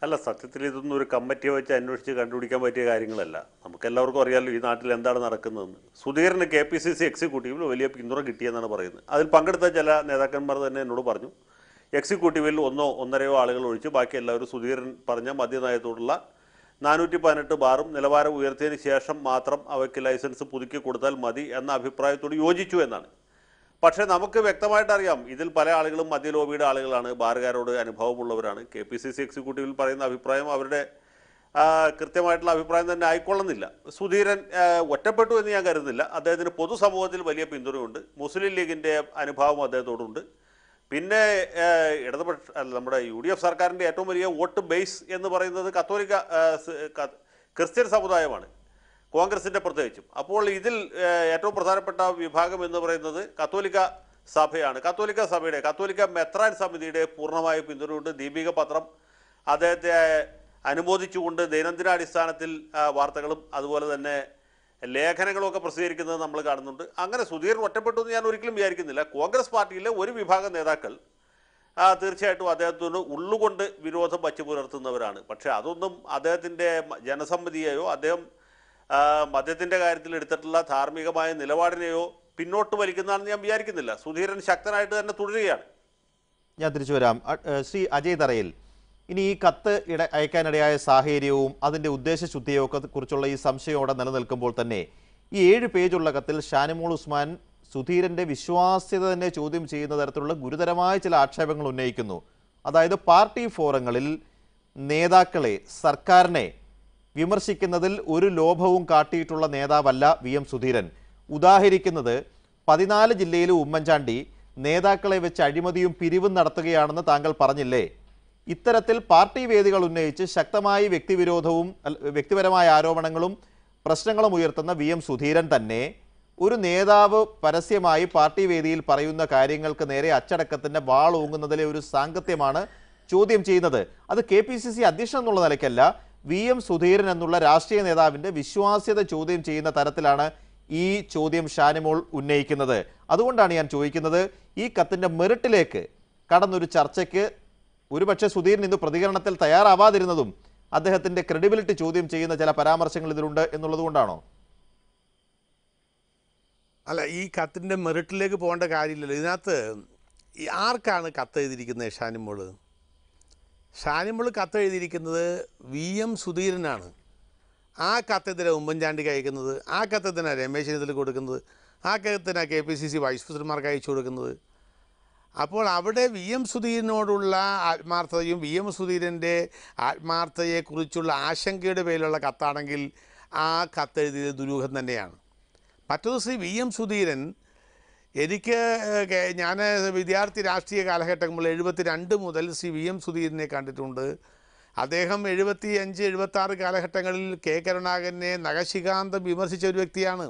അല്ല സത്യത്തിൽ ഇതൊന്നും ഒരു കമ്മിറ്റിയെ വെച്ച് അന്വേഷിച്ച് കണ്ടുപിടിക്കാൻ പറ്റിയ കാര്യങ്ങളല്ല നമുക്ക് എല്ലാവർക്കും അറിയാമല്ലോ ഈ നാട്ടിൽ എന്താണ് നടക്കുന്നതെന്ന് സുധീറിന് കെ പി സി സി എക്സിക്യൂട്ടീവിൽ വലിയ പിന്തുണ കിട്ടിയെന്നാണ് പറയുന്നത് അതിൽ പങ്കെടുത്ത ചില നേതാക്കന്മാർ തന്നെ എന്നോട് പറഞ്ഞു എക്സിക്യൂട്ടീവിൽ ഒന്നോ ഒന്നരയോ ആളുകൾ ഒഴിച്ച് ബാക്കി എല്ലാവരും സുധീരൻ പറഞ്ഞ മദ്യനയത്തോടുള്ള നാനൂറ്റി പതിനെട്ട് ബാറും നിലവാരം ഉയർത്തിയതിന് ശേഷം മാത്രം അവയ്ക്ക് ലൈസൻസ് പുതുക്കി കൊടുത്താൽ മതി എന്ന അഭിപ്രായത്തോട് യോജിച്ചു എന്നാണ് പക്ഷേ നമുക്ക് വ്യക്തമായിട്ട് അറിയാം ഇതിൽ പല ആളുകളും മദ്യ ലോബിയുടെ ആളുകളാണ് ബാറുകാരോട് അനുഭവമുള്ളവരാണ് കെ പി സി സി എക്സിക്യൂട്ടീവിൽ പറയുന്ന അഭിപ്രായം അവരുടെ ആ, കൃത്യമായിട്ടുള്ള അഭിപ്രായം തന്നെ ആയിക്കൊള്ളുന്നില്ല സുധീരൻ ആ, ഒറ്റപ്പെട്ടു എന്ന് ഞാൻ കരുതുന്നില്ല അദ്ദേഹത്തിന് പൊതുസമൂഹത്തിൽ വലിയ പിന്തുണയുണ്ട് മുസ്ലിം ലീഗിൻ്റെ അനുഭാവം അദ്ദേഹത്തോടുണ്ട് പിന്നെ ആ, ഇടതുപക്ഷ അല്ല നമ്മുടെ യു ഡി എഫ് സർക്കാരിൻ്റെ ഏറ്റവും വലിയ വോട്ട് ബേസ് എന്ന് പറയുന്നത് കത്തോലിക്ക ആ, സ്- ക- ക്രിസ്ത്യൻ സമുദായമാണ് കോൺഗ്രസിൻ്റെ പ്രത്യേകിച്ചും അപ്പോൾ ഇതിൽ ഏഹ്, ഏറ്റവും പ്രധാനപ്പെട്ട വിഭാഗം എന്ന് പറയുന്നത് കത്തോലിക്ക സഭയാണ് കത്തോലിക്ക സഭയുടെ കത്തോലിക്ക മെത്രാൻ സമിതിയുടെ പൂർണ്ണമായ പിന്തുണയുണ്ട് ദീപിക പത്രം അദ്ദേഹത്തെ അനുമോദിച്ചുകൊണ്ട് ദൈനംദിനാടിസ്ഥാനത്തിൽ ആ, വാർത്തകളും അതുപോലെ തന്നെ ലേഖനങ്ങളും ഒക്കെ പ്രസിദ്ധീകരിക്കുന്നത് നമ്മൾ കാണുന്നുണ്ട് അങ്ങനെ സുധീർ ഒറ്റപ്പെട്ടു എന്ന് ഞാൻ ഒരിക്കലും വിചാരിക്കുന്നില്ല കോൺഗ്രസ് പാർട്ടിയിലെ ഒരു വിഭാഗം നേതാക്കൾ ആ, തീർച്ചയായിട്ടും അദ്ദേഹത്തിന് ഉള്ളുകൊണ്ട് വിരോധം വച്ചു പുലർത്തുന്നവരാണ് പക്ഷേ അതൊന്നും അദ്ദേഹത്തിൻ്റെ മ- ജനസമ്മതിയെയോ അദ്ദേഹം ആ, മദ്യത്തിൻ്റെ കാര്യത്തിൽ എടുത്തിട്ടുള്ള ധാർമ്മികമായ നിലപാടിനെയോ പിന്നോട്ട് വലിക്കുന്നതാണെന്ന് ഞാൻ വിചാരിക്കുന്നില്ല സുധീരൻ ശക്തനായിട്ട് തന്നെ തുടരുകയാണ് ഞാൻ തിരിച്ചു വരാം അ- ഏഹ് ശ്രീ അജയ് തറയിൽ ഇനി ഈ കത്ത് ഇട അയക്കാനിടയായ സാഹചര്യവും അതിൻ്റെ ഉദ്ദേശശുദ്ധിയും ഒക്കെ കുറിച്ചുള്ള ഈ സംശയം അവിടെ നിലനിൽക്കുമ്പോൾ തന്നെ ഈ ഏഴ് പേജുള്ള കത്തിൽ ഷാനിമോൾ ഉസ്മാൻ സുധീരന്റെ വിശ്വാസ്യത തന്നെ ചോദ്യം ചെയ്യുന്ന തരത്തിലുള്ള ഗുരുതരമായ ചില ആക്ഷേപങ്ങൾ ഉന്നയിക്കുന്നു അതായത് പാർട്ടി ഫോറങ്ങളിൽ നേതാക്കളെ സർക്കാരിനെ വിമർശിക്കുന്നതിൽ ഒരു ലോഭവും കാട്ടിയിട്ടുള്ള നേതാവല്ല വി എം സുധീരൻ ഉദാഹരിക്കുന്നത് പതിനാല് ജില്ലയിലെ ഉമ്മൻചാണ്ടി നേതാക്കളെ വെച്ച് അഴിമതിയും പിരിവും നടത്തുകയാണെന്ന് താങ്കൾ പറഞ്ഞില്ലേ ഇത്തരത്തിൽ പാർട്ടി വേദികൾ ഉന്നയിച്ച് ശക്തമായി വ്യക്തിവിരോധവും അല്ല, വ്യക്തിപരമായ ആരോപണങ്ങളും പ്രശ്നങ്ങളും ഉയർത്തുന്ന വി എം സുധീരൻ തന്നെ ഒരു നേതാവ് പരസ്യമായി പാർട്ടി വേദിയിൽ പറയുന്ന കാര്യങ്ങൾക്ക് നേരെ അച്ചടക്കത്തിന്റെ വാൾ ഊങ്ങുന്നതിലെ ഒരു സാങ്കത്യമാണ് ചോദ്യം ചെയ്യുന്നത് അത് കെ പി സി സി അധ്യക്ഷൻ എന്നുള്ള നിലയ്ക്കല്ല വി എം സുധീരൻ എന്നുള്ള രാഷ്ട്രീയ നേതാവിന്റെ വിശ്വാസ്യത ചോദ്യം ചെയ്യുന്ന തരത്തിലാണ് ഈ ചോദ്യം ഷാനിമോൾ ഉന്നയിക്കുന്നത് അതുകൊണ്ടാണ് ഞാൻ ചോദിക്കുന്നത് ഈ കത്തിന്റെ മെറിറ്റിലേക്ക് കടന്നൊരു ചർച്ചയ്ക്ക് ഒരുപക്ഷെ സുധീരൻ ഇന്ന് പ്രതികരണത്തിൽ തയ്യാറാവാതിരുന്നതും അദ്ദേഹത്തിന്റെ ക്രെഡിബിലിറ്റി ചോദ്യം ചെയ്യുന്ന ചില പരാമർശങ്ങൾ ഇതിലുണ്ട് എന്നുള്ളത് കൊണ്ടാണോ അല്ല ഈ കത്തിൻ്റെ മെറിറ്റിലേക്ക് പോകേണ്ട കാര്യമില്ലല്ലോ ഇതിനകത്ത് ഈ ആർക്കാണ് കത്ത് എഴുതിയിരിക്കുന്നത് ഷാനിമോള് ഷാനിമോള് കത്ത് എഴുതിയിരിക്കുന്നത് വി എം സുധീരനാണ് ആ കത്തെത്തിനാണ് ഉമ്മൻചാണ്ടിക്ക് അയക്കുന്നത് ആ കത്തെത്തിനാണ് രമേശ് ചെന്നിത്തല കൊടുക്കുന്നത് ആ കത്തെത്തിനാണ് K P C C vice പ്രസിഡന്റ്മാർക്ക് അയച്ചു കൊടുക്കുന്നത് അപ്പോൾ അവിടെ വി എം സുധീരനോടുള്ള ആത്മാർത്ഥതയും വി എം സുധീരൻ്റെ ആത്മാർത്ഥതയെക്കുറിച്ചുള്ള ആശങ്കയുടെ പേരിലുള്ള കത്താണെങ്കിൽ ആ കത്തെഴുതിയത് ദുരൂഹം തന്നെയാണ് മറ്റൊരു ശ്രീ വി എം സുധീരൻ എനിക്ക് ഞാൻ വിദ്യാർത്ഥി രാഷ്ട്രീയ കാലഘട്ടങ്ങളിൽ എഴുപത്തി രണ്ട് മുതൽ ശ്രീ വി എം സുധീരനെ കണ്ടിട്ടുണ്ട് അദ്ദേഹം എഴുപത്തി അഞ്ച് എഴുപത്തി ആറ് കാലഘട്ടങ്ങളിൽ കെ കരുണാകരനെ നഖശികാന്തം വിമർശിച്ച ഒരു വ്യക്തിയാണ്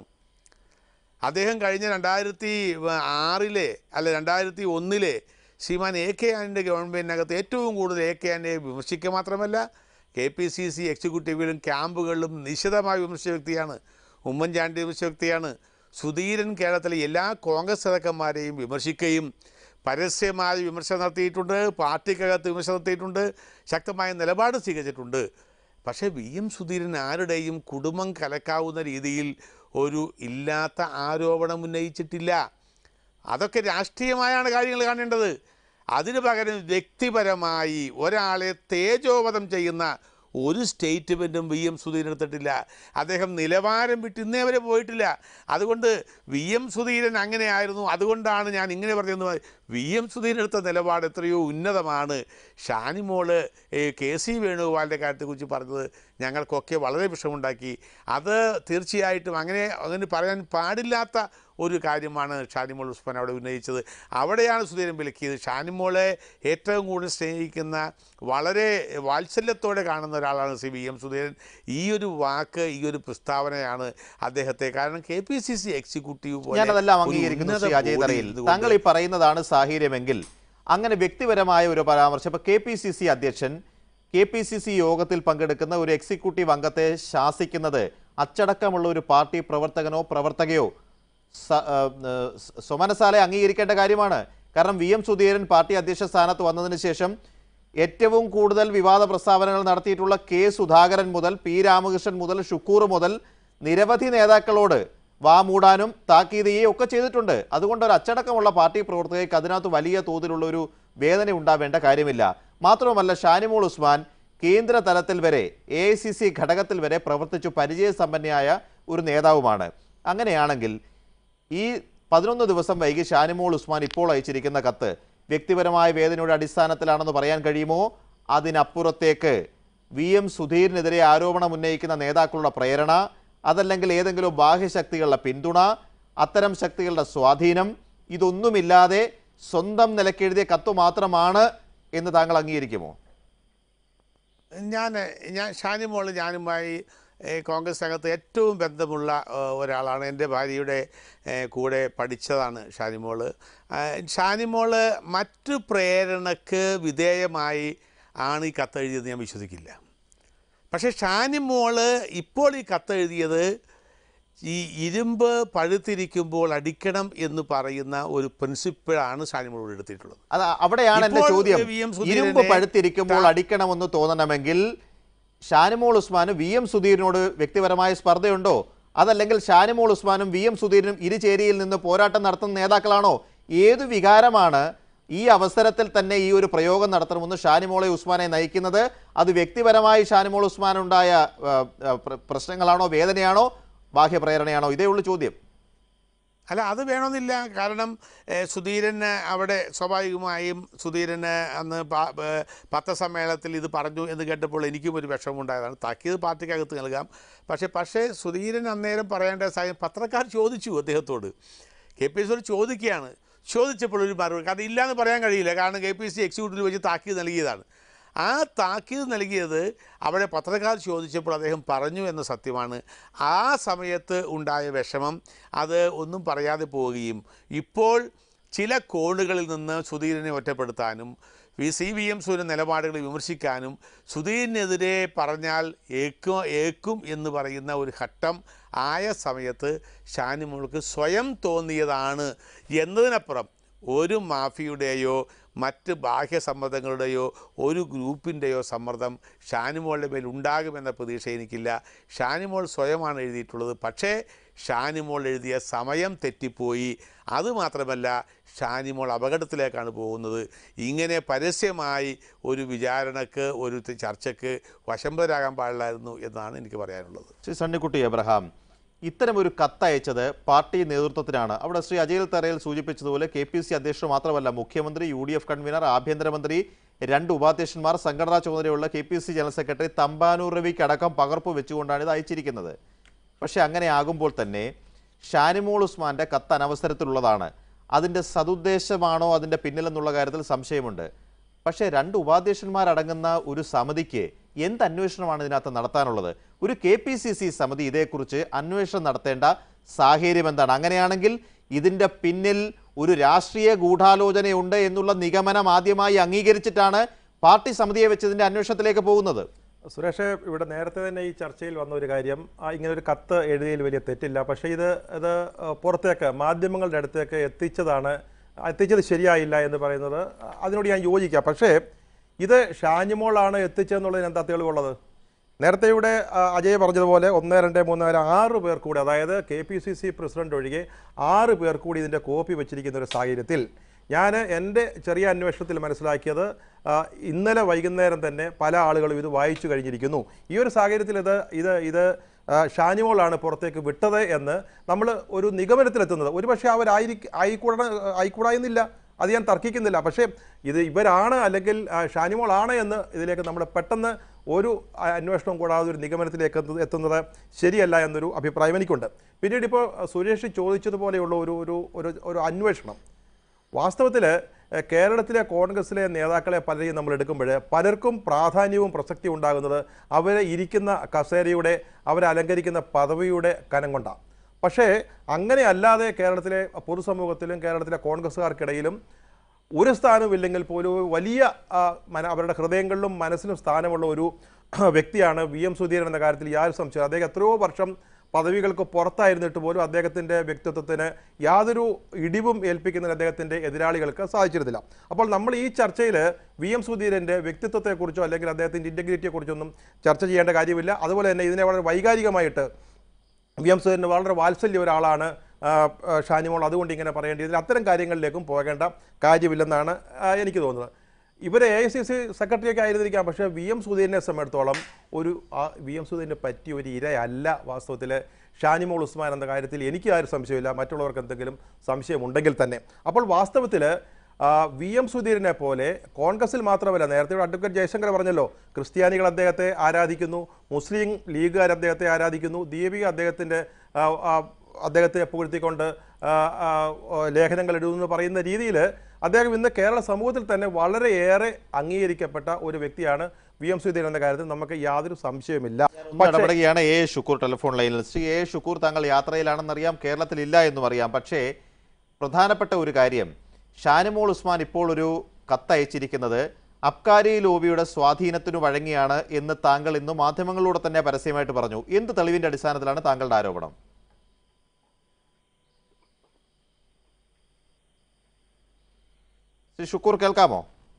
അദ്ദേഹം കഴിഞ്ഞ രണ്ടായിരത്തി ആറിലെ അല്ല രണ്ടായിരത്തി ഒന്നിലെ ശ്രീമാൻ എ കെ ആനിൻ്റെ ഗവൺമെൻറ്റിനകത്ത് ഏറ്റവും കൂടുതൽ എ കെ ആനെ വിമർശിക്കുക മാത്രമല്ല കെ പി സി സി എക്സിക്യൂട്ടീവിലും ക്യാമ്പുകളിലും നിശിതമായി വിമർശിച്ച വ്യക്തിയാണ് ഉമ്മൻചാണ്ടി വിമർശിച്ച വ്യക്തിയാണ് സുധീരൻ കേരളത്തിലെ എല്ലാ കോൺഗ്രസ് നേതാക്കന്മാരെയും വിമർശിക്കുകയും പരസ്യമായ വിമർശനം നടത്തിയിട്ടുണ്ട് പാർട്ടിക്കകത്ത് വിമർശനം നടത്തിയിട്ടുണ്ട് ശക്തമായ നിലപാട് സ്വീകരിച്ചിട്ടുണ്ട് പക്ഷേ വി എം സുധീരൻ ആരുടെയും കുടുംബം കലക്കാവുന്ന രീതിയിൽ ഒരു ഇല്ലാത്ത ആരോപണം ഉന്നയിച്ചിട്ടില്ല അതൊക്കെ രാഷ്ട്രീയമായാണ് കാര്യങ്ങൾ കാണേണ്ടത് അതിനു പകരം വ്യക്തിപരമായി ഒരാളെ തേജോവധം ചെയ്യുന്ന ഒരു സ്റ്റേറ്റ്മെൻറ്റും വി എം സുധീരൻ എടുത്തിട്ടില്ല അദ്ദേഹം നിലവാരം വിട്ട് ഇന്നേ വരെ പോയിട്ടില്ല അതുകൊണ്ട് വി എം സുധീരൻ അങ്ങനെയായിരുന്നു അതുകൊണ്ടാണ് ഞാൻ ഇങ്ങനെ പറഞ്ഞത് വി എം സുധീരൻ എടുത്ത നിലപാട് എത്രയോ ഉന്നതമാണ് ഷാനിമോള് ഏ, കെ സി വേണുഗോപാലിൻ്റെ കാര്യത്തെക്കുറിച്ച് പറഞ്ഞത് ഞങ്ങൾക്കൊക്കെ വളരെ വിഷമുണ്ടാക്കി അത് തീർച്ചയായിട്ടും അങ്ങനെ അങ്ങനെ പറയാൻ പാടില്ലാത്ത ഒരു കാര്യമാണ് ഷാനിമോൾ ഉസ്മാൻ അവിടെ ഉന്നയിച്ചത് അവിടെയാണ് സുധീരൻ വിലക്കിയത് ഷാനിമോളെ ഏറ്റവും കൂടുതൽ സ്നേഹിക്കുന്ന വളരെ വാത്സല്യത്തോടെ കാണുന്ന ഒരാളാണ് ശ്രീ വി എം സുധീരൻ ഈ ഒരു വാക്ക് ഈ ഒരു പ്രസ്താവനയാണ് അദ്ദേഹത്തെ കാരണം K P C C executive പോലെ ഞാനതെല്ലാം ഒരു അംഗീകരിക്കുന്നു ഉന്നത ശ്രീ അജയ് ബോഡിയിൽ തറയിൽ ഇരുന്നുകൊണ്ട് താങ്കൾ ഈ പറയുന്നതാണ് സാഹചര്യമെങ്കിൽ അങ്ങനെ വ്യക്തിപരമായ ഒരു പരാമർശം ഇപ്പൊ കെ പി സി സി അധ്യക്ഷൻ കെ പി സി സി യോഗത്തിൽ പങ്കെടുക്കുന്ന ഒരു എക്സിക്യൂട്ടീവ് അംഗത്തെ ശാസിക്കുന്നത് അച്ചടക്കമുള്ള ഒരു പാർട്ടി പ്രവർത്തകനോ പ്രവർത്തകയോ സ- ആ, ആ, സ്വമനസാലെ അംഗീകരിക്കേണ്ട കാര്യമാണ് കാരണം വി എം സുധീരൻ പാർട്ടി അധ്യക്ഷ സ്ഥാനത്ത് വന്നതിന് ശേഷം ഏറ്റവും കൂടുതൽ വിവാദ പ്രസ്താവനകൾ നടത്തിയിട്ടുള്ള കെ സുധാകരൻ മുതൽ പി രാമകൃഷ്ണൻ മുതൽ ഷുക്കൂർ മുതൽ നിരവധി നേതാക്കളോട് വാ മൂടാനും താക്കീത് ചെയ്യുകയും ഒക്കെ ചെയ്തിട്ടുണ്ട് അതുകൊണ്ട് ഒരു അച്ചടക്കമുള്ള പാർട്ടി പ്രവർത്തകർക്ക് അതിനകത്ത് വലിയ തോതിലുള്ള ഒരു വേദന ഉണ്ടാവേണ്ട കാര്യമില്ല മാത്രവുമല്ല ഷാനിമോൾ ഉസ്മാൻ കേന്ദ്ര തലത്തിൽ വരെ എ ഐ സി സി ഘടകത്തിൽ വരെ പ്രവർത്തിച്ചു പരിചയസമ്പന്നയായ ഒരു നേതാവുമാണ് അങ്ങനെയാണെങ്കിൽ ഈ പതിനൊന്ന് ദിവസം വൈകി ഷാനിമോൾ ഉസ്മാൻ ഇപ്പോൾ അയച്ചിരിക്കുന്ന കത്ത് വ്യക്തിപരമായ വേദനയുടെ അടിസ്ഥാനത്തിലാണെന്ന് പറയാൻ കഴിയുമോ അതിനപ്പുറത്തേക്ക് വി എം സുധീറിനെതിരെ ആരോപണം ഉന്നയിക്കുന്ന നേതാക്കളുടെ പ്രേരണ അതല്ലെങ്കിൽ ഏതെങ്കിലും ബാഹ്യശക്തികളുടെ പിന്തുണ അത്തരം ശക്തികളുടെ സ്വാധീനം ഇതൊന്നുമില്ലാതെ സ്വന്തം നിലക്കെഴുതിയ കത്ത് മാത്രമാണ് എന്ന് താങ്കൾ അംഗീകരിക്കുമോ ഞാൻ ഞാൻ ഷാനിമോൾ ഞാനുമായി ഏഹ്, കോൺഗ്രസ് അകത്ത് ഏറ്റവും ബന്ധമുള്ള ഏഹ്, ഒരാളാണ് എൻ്റെ ഭാര്യയുടെ ഏഹ്, കൂടെ പഠിച്ചതാണ് ഷാനിമോൾ ഷാനിമോൾ മറ്റു പ്രേരണക്ക് വിധേയമായി ആണ് ഈ കത്തെഴുതിയത് ഞാൻ വിശ്വസിക്കില്ല പക്ഷേ ഷാനിമോൾ ഇപ്പോൾ ഈ കത്തെഴുതിയത് ഈ ഇരുമ്പ് പഴുത്തിരിക്കുമ്പോൾ അടിക്കണം എന്ന് പറയുന്ന ഒരു പ്രിൻസിപ്പിളാണ് ഷാനിമോൾ എടുത്തിട്ടുള്ളത് അത് അവിടെയാണ് എന്റെ ഇപ്പോൾ ചോദ്യം വി. എം. സുധീരനെ ഇരുമ്പ് പഴുത്തിരിക്കുമ്പോൾ താ- അടിക്കണമെന്ന് തോന്നണമെങ്കിൽ ഷാനിമോൾ ഉസ്മാന് വി എം സുധീറിനോട് വ്യക്തിപരമായ സ്പർദ്ധയുണ്ടോ അതല്ലെങ്കിൽ ഷാനിമോൾ ഉസ്മാനും വി എം സുധീരനും ഇരുചേരിയിൽ നിന്ന് പോരാട്ടം നടത്തുന്ന നേതാക്കളാണോ ഏതു വികാരമാണ് ഈ അവസരത്തിൽ തന്നെ ഈ ഒരു പ്രയോഗം നടത്തണമെന്ന് ഷാനിമോളെ ഉസ്മാനെ നയിക്കുന്നത് അത് വ്യക്തിപരമായി ഷാനിമോൾ ഉസ്മാനുണ്ടായ ആ, ആ, പ്ര- പ്രശ്നങ്ങളാണോ വേദനയാണോ ബാഹ്യപ്രേരണയാണോ ഇതേ ഉള്ളൂ ചോദ്യം അല്ല അത് വേണമെന്നില്ല കാരണം ഏഹ്, സുധീരന് അവിടെ സ്വാഭാവികമായും സുധീരന് അന്ന് പ- ഏഹ്, പത്രസമ്മേളനത്തിൽ ഇത് പറഞ്ഞു എന്ന് കേട്ടപ്പോൾ എനിക്കും ഒരു വിഷമമുണ്ടായതാണ് താക്കീത് പാർട്ടിക്കകത്ത് നൽകാം പക്ഷേ പക്ഷേ സുധീരൻ അന്നേരം പറയേണ്ട സാഹചര്യം പത്രക്കാർ ചോദിച്ചു അദ്ദേഹത്തോട് കെ പി എസ് ചോദിക്കുകയാണ് ചോദിച്ചപ്പോൾ ഒരു മറുപടി കാരണം ഇല്ലയെന്ന് പറയാൻ കഴിയില്ല കാരണം കെ പി എസ് സി എക്സിക്യൂട്ടീവിൽ വെച്ച് താക്കീത് നൽകിയതാണ് ആ താക്കീത് നൽകിയത് അവിടെ പത്രക്കാർ ചോദിച്ചപ്പോൾ അദ്ദേഹം പറഞ്ഞു എന്ന സത്യമാണ് ആ സമയത്ത് ഉണ്ടായ വിഷമം അത് ഒന്നും പറയാതെ പോവുകയും ഇപ്പോൾ ചില കോണുകളിൽ നിന്ന് സുധീരനെ ഒറ്റപ്പെടുത്താനും വി സി വി എം സുരൻ നിലപാടുകൾ വിമർശിക്കാനും സുധീരനെതിരെ പറഞ്ഞാൽ ഏക്കും ഏക്കും എന്ന് പറയുന്ന ഒരു ഘട്ടം ആയ സമയത്ത് ഷാനിമോൾക്ക് സ്വയം തോന്നിയതാണ് എന്നതിനപ്പുറം ഒരു മാഫിയുടെയോ മറ്റ് ബാഹ്യ സമ്മർദ്ദങ്ങളുടെയോ ഒരു ഗ്രൂപ്പിൻ്റെയോ സമ്മർദ്ദം ഷാനിമോളുടെ മേൽ ഉണ്ടാകുമെന്ന പ്രതീക്ഷ എനിക്കില്ല ഷാനിമോൾ സ്വയമാണ് എഴുതിയിട്ടുള്ളത് പക്ഷേ ഷാനിമോൾ എഴുതിയ സമയം തെറ്റിപ്പോയി അതുമാത്രമല്ല ഷാനിമോൾ അപകടത്തിലേക്കാണ് പോകുന്നത് ഇങ്ങനെ പരസ്യമായി ഒരു വിചാരണക്ക് ഒരു ചർച്ചയ്ക്ക് വശംബരാകാൻ പാടില്ലായിരുന്നു എന്നാണ് എനിക്ക് പറയാനുള്ളത് ശ്രീ സണ്ണിക്കുട്ടി എബ്രഹാം ഇത്തരം ഒരു കത്തയച്ചത് പാർട്ടി നേതൃത്വത്തിനാണ് അവിടെ ശ്രീ അജയൽ തറയിൽ സൂചിപ്പിച്ചതുപോലെ കെ പി സി അധ്യക്ഷൻ മാത്രമല്ല മുഖ്യമന്ത്രി യു ഡി എഫ് കൺവീനർ ആഭ്യന്തരമന്ത്രി രണ്ട് ഉപാധ്യക്ഷന്മാർ സംഘടനാ ചുമതലയുള്ള K P C general secretary Thampanoor രവിക്ക് അടക്കം പകർപ്പ് വെച്ചുകൊണ്ടാണ് ഇത് അയച്ചിരിക്കുന്നത് പക്ഷേ അങ്ങനെ ആകുമ്പോൾ തന്നെ ഷാനിമോൾ ഉസ്മാന്റെ കത്ത് അനവസരത്തിലുള്ളതാണ് അതിൻ്റെ സതുദ്ദേശമാണോ അതിൻ്റെ പിന്നിലെന്നുള്ള കാര്യത്തിൽ സംശയമുണ്ട് പക്ഷേ രണ്ട് ഉപാധ്യക്ഷന്മാരടങ്ങുന്ന ഒരു സമിതിക്ക് എന്ത് അന്വേഷണമാണ് ഇതിനകത്ത് നടത്താനുള്ളത് ഒരു കെ പി സി സി സമിതി ഇതേക്കുറിച്ച് അന്വേഷണം നടത്തേണ്ട സാഹചര്യം എന്താണ് അങ്ങനെയാണെങ്കിൽ ഇതിൻ്റെ പിന്നിൽ ഒരു രാഷ്ട്രീയ ഗൂഢാലോചനയുണ്ട് എന്നുള്ള നിഗമനം ആദ്യമായി അംഗീകരിച്ചിട്ടാണ് പാർട്ടി സമിതിയെ വെച്ച് ഇതിൻ്റെ അന്വേഷണത്തിലേക്ക് പോകുന്നത് സുരേഷ് ഇവിടെ നേരത്തെ തന്നെ ഈ ചർച്ചയിൽ വന്ന ഒരു കാര്യം ആ ഇങ്ങനെ ഒരു കത്ത് എഴുതിയതിൽ വലിയ തെറ്റില്ല പക്ഷേ ഇത് ഇത് ആ, പുറത്തേക്ക് മാധ്യമങ്ങളുടെ അടുത്തേക്ക് എത്തിച്ചതാണ് എത്തിച്ചത് ശരിയായില്ല എന്ന് പറയുന്നത് അതിനോട് ഞാൻ യോജിക്കാം പക്ഷേ ഇത് ഷാനിമോളാണ് എത്തിച്ചതെന്നുള്ളതിന് എന്താ തെളിവുള്ളത് നേരത്തെ ഇവിടെ ആ, അജയ് പറഞ്ഞതുപോലെ ഒന്ന് രണ്ട് മൂന്ന് നാല് ആറ് പേർ കൂടി അതായത് K P C C president ഒഴികെ ആറ് പേർ കൂടി ഇതിൻ്റെ കോപ്പി വെച്ചിരിക്കുന്ന ഒരു സാഹചര്യത്തിൽ ഞാൻ എൻ്റെ ചെറിയ അന്വേഷണത്തിൽ മനസ്സിലാക്കിയത് ആ, ഇന്നലെ വൈകുന്നേരം തന്നെ പല ആളുകളും ഇത് വായിച്ചു കഴിഞ്ഞിരിക്കുന്നു ഈ ഒരു സാഹചര്യത്തിൽ ഇത് ഇത് ഇത് ആ, ഷാനിമോളാണ് പുറത്തേക്ക് വിട്ടത് എന്ന് നമ്മൾ ഒരു നിഗമനത്തിലെത്തുന്നത് ഒരുപക്ഷെ അവരായി ആയിക്കൂട ആയിക്കൂടായെന്നില്ല അത് ഞാൻ തർക്കിക്കുന്നില്ല പക്ഷേ ഇത് ഇവരാണ് അല്ലെങ്കിൽ ആ, ഷാനിമോളാണ് എന്ന് ഇതിലേക്ക് നമ്മൾ പെട്ടെന്ന് ഒരു ആ, അന്വേഷണവും കൂടാതെ ഒരു നിഗമനത്തിലേക്ക് എത്തു- എത്തുന്നത് ശരിയല്ല എന്നൊരു അഭിപ്രായം എനിക്കുണ്ട് പിന്നീട് ഇപ്പോൾ സുരേഷ് ചോദിച്ചതുപോലെയുള്ള ഒരു ഒരു ഒരു ഒരു അന്വേഷണം വാസ്തവത്തിൽ എഹ്, കേരളത്തിലെ കോൺഗ്രസിലെ നേതാക്കളെ പലരെയും നമ്മൾ എടുക്കുമ്പോൾ പലർക്കും പ്രാധാന്യവും പ്രസക്തിയും ഉണ്ടാകുന്നത് അവരെ ഇരിക്കുന്ന കസേരയുടെ അവരെ അലങ്കരിക്കുന്ന പദവിയുടെ കനം കൊണ്ടാണ് പക്ഷേ അങ്ങനെ അല്ലാതെ കേരളത്തിലെ പൊതുസമൂഹത്തിലും കേരളത്തിലെ കോൺഗ്രസ്സുകാർക്കിടയിലും ഒരു സ്ഥാനമില്ലെങ്കിൽ പോലും വലിയ ആ, മന അവരുടെ ഹൃദയങ്ങളിലും മനസ്സിലും സ്ഥാനമുള്ള ഒരു വ്യക്തിയാണ് വി എം സുധീരൻ എന്ന കാര്യത്തിൽ യാതൊരു സംശയം അദ്ദേഹം എത്രയോ വർഷം പദവികൾക്ക് പുറത്തായിരുന്നിട്ട് പോലും അദ്ദേഹത്തിൻ്റെ വ്യക്തിത്വത്തിന് യാതൊരു ഇടിവും ഏൽപ്പിക്കുന്നതിന് അദ്ദേഹത്തിൻ്റെ എതിരാളികൾക്ക് സാധിച്ചിരുന്നില്ല അപ്പോൾ നമ്മൾ ഈ ചർച്ചയിൽ വി എം സുധീരൻ്റെ വ്യക്തിത്വത്തെക്കുറിച്ചോ അല്ലെങ്കിൽ അദ്ദേഹത്തിൻ്റെ ഇൻറ്റഗ്രിറ്റിയെക്കുറിച്ചൊന്നും ചർച്ച ചെയ്യേണ്ട കാര്യമില്ല അതുപോലെ തന്നെ ഇതിനെ വളരെ വൈകാരികമായിട്ട് വി എം സുധീരന് വളരെ വാത്സല്യ ഒരാളാണ് ആ, ആ, ഷാനിമോൾ അതുകൊണ്ട് ഇങ്ങനെ പറയേണ്ടി ഇതിൽ അത്തരം കാര്യങ്ങളിലേക്കും പോകേണ്ട കാര്യമില്ലെന്നാണ് ആ, എനിക്ക് തോന്നുന്നത് ഇവർ എ ഐ സി സി സെക്രട്ടറിയൊക്കെ ആയിരുന്നിരിക്കാം പക്ഷേ വി എം സുധീരനെ സംബന്ധിച്ചിടത്തോളം ഒരു ആ വി എം സുധീരന് പറ്റിയ ഒരു ഇരയല്ല വാസ്തവത്തിൽ ഷാനിമോൾ ഉസ്മാൻ എന്ന കാര്യത്തിൽ എനിക്ക് ആരും സംശയമില്ല മറ്റുള്ളവർക്ക് എന്തെങ്കിലും സംശയമുണ്ടെങ്കിൽ തന്നെ അപ്പോൾ വാസ്തവത്തിൽ വി എം സുധീരനെ പോലെ കോൺഗ്രസിൽ മാത്രമല്ല നേരത്തെ ഇവിടെ അഡ്വക്കേറ്റ് ജയശങ്കർ പറഞ്ഞല്ലോ ക്രിസ്ത്യാനികൾ അദ്ദേഹത്തെ ആരാധിക്കുന്നു മുസ്ലിം ലീഗുകാർ അദ്ദേഹത്തെ ആരാധിക്കുന്നു ദീപിക അദ്ദേഹത്തിൻ്റെ ആ, ആ, അദ്ദേഹത്തെ പുകഴ്ത്തിക്കൊണ്ട് ആ, ആ, ഓ, ലേഖനങ്ങൾ എഴുതുന്നു പറയുന്ന രീതിയിൽ അദ്ദേഹം ഇന്ന് കേരള സമൂഹത്തിൽ തന്നെ വളരെയേറെ അംഗീകരിക്കപ്പെട്ട ഒരു വ്യക്തിയാണ് വി എം സുധീരൻ എന്ന കാര്യത്തിൽ നമുക്ക് യാതൊരു സംശയമില്ല ഒന്ന് പക്ഷേ ഇടപെടുകയാണ് എ ഷുക്കൂർ ടെലിഫോൺ ലൈനിൽ ശ്രീ എ ഷുക്കൂർ താങ്കൾ യാത്രയിലാണെന്നറിയാം കേരളത്തിലില്ല എന്നും അറിയാം പക്ഷേ പ്രധാനപ്പെട്ട ഒരു കാര്യം ഷാനിമോൾ ഉസ്മാൻ ഇപ്പോൾ ഒരു കത്തയച്ചിരിക്കുന്നത് അബ്കാരി ലോബിയുടെ സ്വാധീനത്തിനു വഴങ്ങിയാണ് എന്ന് താങ്കൾ ഇന്ന് മാധ്യമങ്ങളിലൂടെ തന്നെ പരസ്യമായിട്ട് പറഞ്ഞു എന്ത് തെളിവിന്റെ അടിസ്ഥാനത്തിലാണ് താങ്കളുടെ ആരോപണം ശ്രീ ഷുക്കൂർ കേൾക്കാമോ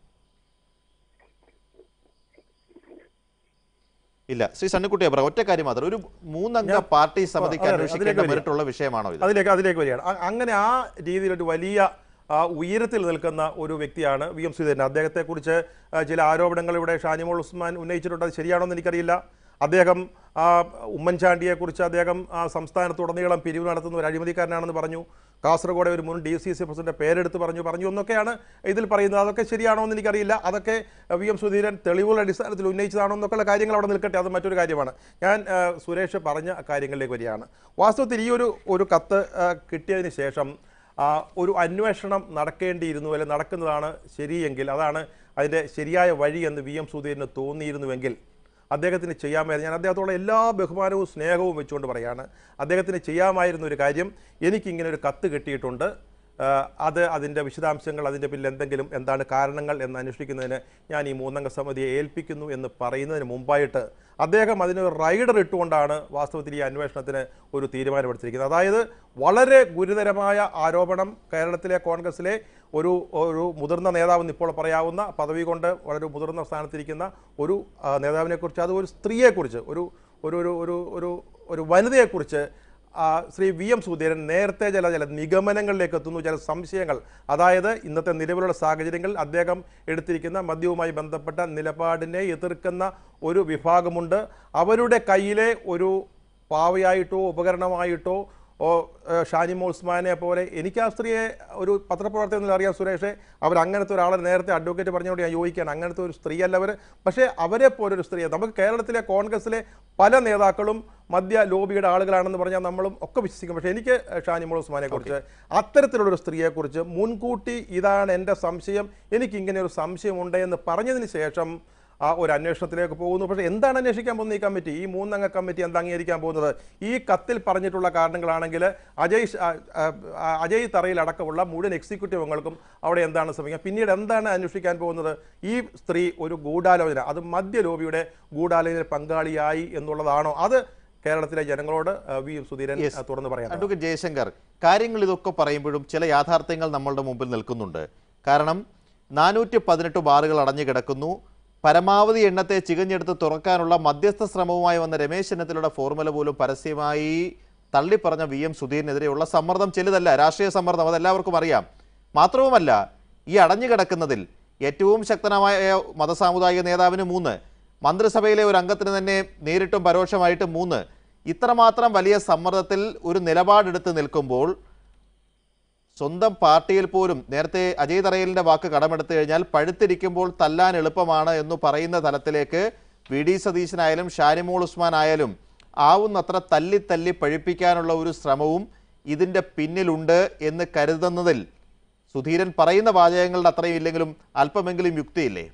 ഇല്ല ശ്രീ സണ്ണിക്കുട്ടി അബ്രഹാം ഒറ്റ കാര്യം മാത്രം ഒരു മൂന്നംഗ പാർട്ടി സമിതിക്ക് അതെ, അന്വേഷിക്കേണ്ട അതിലേക്ക് വരിക. മെറിറ്റുള്ള വിഷയമാണോ ഇത് അതിലേക്ക് അതിലേക്ക് വരികയാണ് അ- അങ്ങനെ ആ രീതിയിലൊരു വലിയ ആ, ഉയരത്തിൽ നിൽക്കുന്ന ഒരു വ്യക്തിയാണ് വി എം സുധീരൻ അദ്ദേഹത്തെക്കുറിച്ച് ആ, ചില ആരോപണങ്ങൾ ഇവിടെ ഷാനിമോൾ ഉസ്മാൻ ഉന്നയിച്ചിട്ടുണ്ട് അത് ശരിയാണോ എന്ന് എനിക്കറിയില്ല അദ്ദേഹം ആ, ഉമ്മൻചാണ്ടിയെക്കുറിച്ച് അദ്ദേഹം ആ, സംസ്ഥാനത്തുടനീളം പിരിവ് നടത്തുന്ന ഒരു അഴിമതിക്കാരനാണെന്ന് പറഞ്ഞു കാസർഗോഡ് ഒരു മുൻ ഡി സി സി പ്രസിഡന്റ് പേരെടുത്ത് പറഞ്ഞു പറഞ്ഞു എന്നൊക്കെയാണ് ഇതിൽ പറയുന്നത് അതൊക്കെ ശരിയാണോ എന്ന് എനിക്കറിയില്ല അതൊക്കെ വി എം സുധീരൻ തെളിവുകളുടെ അടിസ്ഥാനത്തിൽ ഉന്നയിച്ചതാണോ എന്നൊക്കെയുള്ള കാര്യങ്ങൾ അവിടെ നിൽക്കട്ടെ അത് മറ്റൊരു കാര്യമാണ് ഞാൻ ആ, സുരേഷ് പറഞ്ഞ കാര്യങ്ങളിലേക്ക് വരികയാണ് വാസ്തവത്തിൽ ഈ ഒരു ഒരു കത്ത് ആ, കിട്ടിയതിന് ശേഷം ആ, ഒരു അന്വേഷണം നടക്കേണ്ടിയിരുന്നു അല്ലെങ്കിൽ നടക്കുന്നതാണ് ശരിയെങ്കിൽ അതാണ് അതിൻ്റെ ശരിയായ വഴി എന്ന് വി എം സുധീരന് തോന്നിയിരുന്നുവെങ്കിൽ അദ്ദേഹത്തിന് ചെയ്യാമായിരുന്നു ഞാൻ അദ്ദേഹത്തോട് എല്ലാ ബഹുമാനവും സ്നേഹവും വെച്ചുകൊണ്ട് പറയാണ് അദ്ദേഹത്തിന് ചെയ്യാമായിരുന്ന ഒരു കാര്യം എനിക്കിങ്ങനെ ഒരു കത്ത് കിട്ടിയിട്ടുണ്ട് ആ, അത് അതിൻ്റെ വിശദാംശങ്ങൾ അതിൻ്റെ പിന്നിൽ എന്തെങ്കിലും എന്താണ് കാരണങ്ങൾ എന്ന് അന്വേഷിക്കുന്നതിന് ഞാൻ ഈ മൂന്നംഗ സമിതിയെ ഏൽപ്പിക്കുന്നു എന്ന് പറയുന്നതിന് മുമ്പായിട്ട് അദ്ദേഹം അതിനൊരു റൈഡർ ഇട്ടുകൊണ്ടാണ് വാസ്തവത്തിൽ ഈ അന്വേഷണത്തിന് ഒരു തീരുമാനമെടുത്തിരിക്കുന്നത് അതായത് വളരെ ഗുരുതരമായ ആരോപണം കേരളത്തിലെ കോൺഗ്രസിലെ ഒരു ഒരു മുതിർന്ന നേതാവെന്ന് ഇപ്പോൾ പറയാവുന്ന പദവി കൊണ്ട് വളരെ മുതിർന്ന സ്ഥാനത്തിരിക്കുന്ന ഒരു ആ, നേതാവിനെക്കുറിച്ച് അത് ഒരു സ്ത്രീയെക്കുറിച്ച് ഒരു ഒരു ഒരു ഒരു ഒരു ഒരു വനിതയെക്കുറിച്ച് ആ, ശ്രീ വി എം സുധീരൻ നേരത്തെ ചില ചില നിഗമനങ്ങളിലേക്ക് എത്തുന്നു ചില സംശയങ്ങൾ അതായത് ഇന്നത്തെ നിലവിലുള്ള സാഹചര്യങ്ങളിൽ അദ്ദേഹം എടുത്തിരിക്കുന്ന മദ്യവുമായി ബന്ധപ്പെട്ട നിലപാടിനെ എതിർക്കുന്ന ഒരു വിഭാഗമുണ്ട് അവരുടെ കയ്യിലെ ഒരു പാവയായിട്ടോ ഉപകരണമായിട്ടോ ഓ ഏഹ് ഷാനിമോൾ ഉസ്മാനെ പോലെ എനിക്ക് ആ സ്ത്രീയെ ഒരു പത്രപ്രവർത്തകനിൽ അറിയാം സുരേഷ് അവർ അങ്ങനത്തെ ഒരാളെ നേരത്തെ അഡ്വക്കേറ്റ് പറഞ്ഞുകൊണ്ട് ഞാൻ ചോദിക്കുകയാണ് അങ്ങനത്തെ ഒരു സ്ത്രീയല്ല അവർ പക്ഷേ അവരെ പോലൊരു സ്ത്രീയെ നമുക്ക് കേരളത്തിലെ കോൺഗ്രസിലെ പല നേതാക്കളും മദ്യ ലോബിയുടെ ആളുകളാണെന്ന് പറഞ്ഞാൽ നമ്മളും ഒക്കെ വിശ്വസിക്കും പക്ഷേ എനിക്ക് ഷാനിമോൾ ഉസ്മാനെ കുറിച്ച് അത്തരത്തിലുള്ളൊരു സ്ത്രീയെക്കുറിച്ച് മുൻകൂട്ടി ഇതാണ് എൻ്റെ സംശയം എനിക്ക് ഇങ്ങനെ ഒരു സംശയമുണ്ട് എന്ന് പറഞ്ഞതിന് ശേഷം ആ ഒരു അന്വേഷണത്തിലേക്ക് പോകുന്നു പക്ഷേ എന്താണ് അന്വേഷിക്കാൻ പോകുന്നത് ഈ കമ്മിറ്റി ഈ മൂന്നംഗ കമ്മിറ്റി എന്താ അംഗീകരിക്കാൻ പോകുന്നത് ഈ കത്തിൽ പറഞ്ഞിട്ടുള്ള കാരണങ്ങളാണെങ്കിൽ അജയ് ഷ- ആ, ആ, അജയ് തറയിൽ അടക്കമുള്ള മുഴുവൻ എക്സിക്യൂട്ടീവ് അംഗങ്ങൾക്കും അവിടെ എന്താണ് ശ്രമിക്കുക പിന്നീട് എന്താണ് അന്വേഷിക്കാൻ പോകുന്നത് ഈ സ്ത്രീ ഒരു ഗൂഢാലോചന അത് മദ്യ ലോബിയുടെ ഗൂഢാലോചന പങ്കാളിയായി എന്നുള്ളതാണോ അത് കേരളത്തിലെ ജനങ്ങളോട് ആ, വി സുധീരൻ Yes. ആ, തുറന്ന് പറയാം അഡ്വക്കേറ്റ് ജയശങ്കർ കാര്യങ്ങൾ ഇതൊക്കെ പറയുമ്പോഴും ചില യാഥാർത്ഥ്യങ്ങൾ നമ്മളുടെ മുമ്പിൽ നിൽക്കുന്നുണ്ട് കാരണം നാനൂറ്റി പതിനെട്ട് ബാറുകൾ അടഞ്ഞു കിടക്കുന്നു പരമാവധി എണ്ണത്തെ ചികഞ്ഞെടുത്ത് തുറക്കാനുള്ള മധ്യസ്ഥ ശ്രമവുമായി വന്ന രമേശ് ചെന്നിത്തലയുടെ ഫോർമുല പോലും പരസ്യമായി തള്ളിപ്പറഞ്ഞ വി എം സുധീറിനെതിരെയുള്ള സമ്മർദ്ദം ചെലുതല്ല രാഷ്ട്രീയ സമ്മർദ്ദം അതെല്ലാവർക്കും അറിയാം മാത്രവുമല്ല ഈ അടഞ്ഞു കിടക്കുന്നതിൽ ഏറ്റവും ശക്തനായ മതസാമുദായിക നേതാവിന് മൂന്ന് മന്ത്രിസഭയിലെ ഒരു അംഗത്തിന് തന്നെ നേരിട്ടും പരോക്ഷമായിട്ടും മൂന്ന് ഇത്രമാത്രം വലിയ സമ്മർദ്ദത്തിൽ ഒരു നിലപാടെടുത്ത് നിൽക്കുമ്പോൾ സ്വന്തം പാർട്ടിയിൽ പോലും നേരത്തെ അജയ് തറയലിന്റെ വാക്ക് കടമെടുത്തു കഴിഞ്ഞാൽ പഴുത്തിരിക്കുമ്പോൾ തല്ലാൻ എളുപ്പമാണ് എന്ന് പറയുന്ന തലത്തിലേക്ക് വി ഡി സതീശനായാലും ഷാനിമോൾ ഉസ്മാൻ ആയാലും ആവുന്നത്ര തല്ലി തല്ലി പഴിപ്പിക്കാനുള്ള ഒരു ശ്രമവും ഇതിന്റെ പിന്നിലുണ്ട് എന്ന് കരുതുന്നതിൽ സുധീരൻ പറയുന്ന വാചകങ്ങളുടെ അത്രയും ഇല്ലെങ്കിലും അല്പമെങ്കിലും യുക്തിയില്ലേ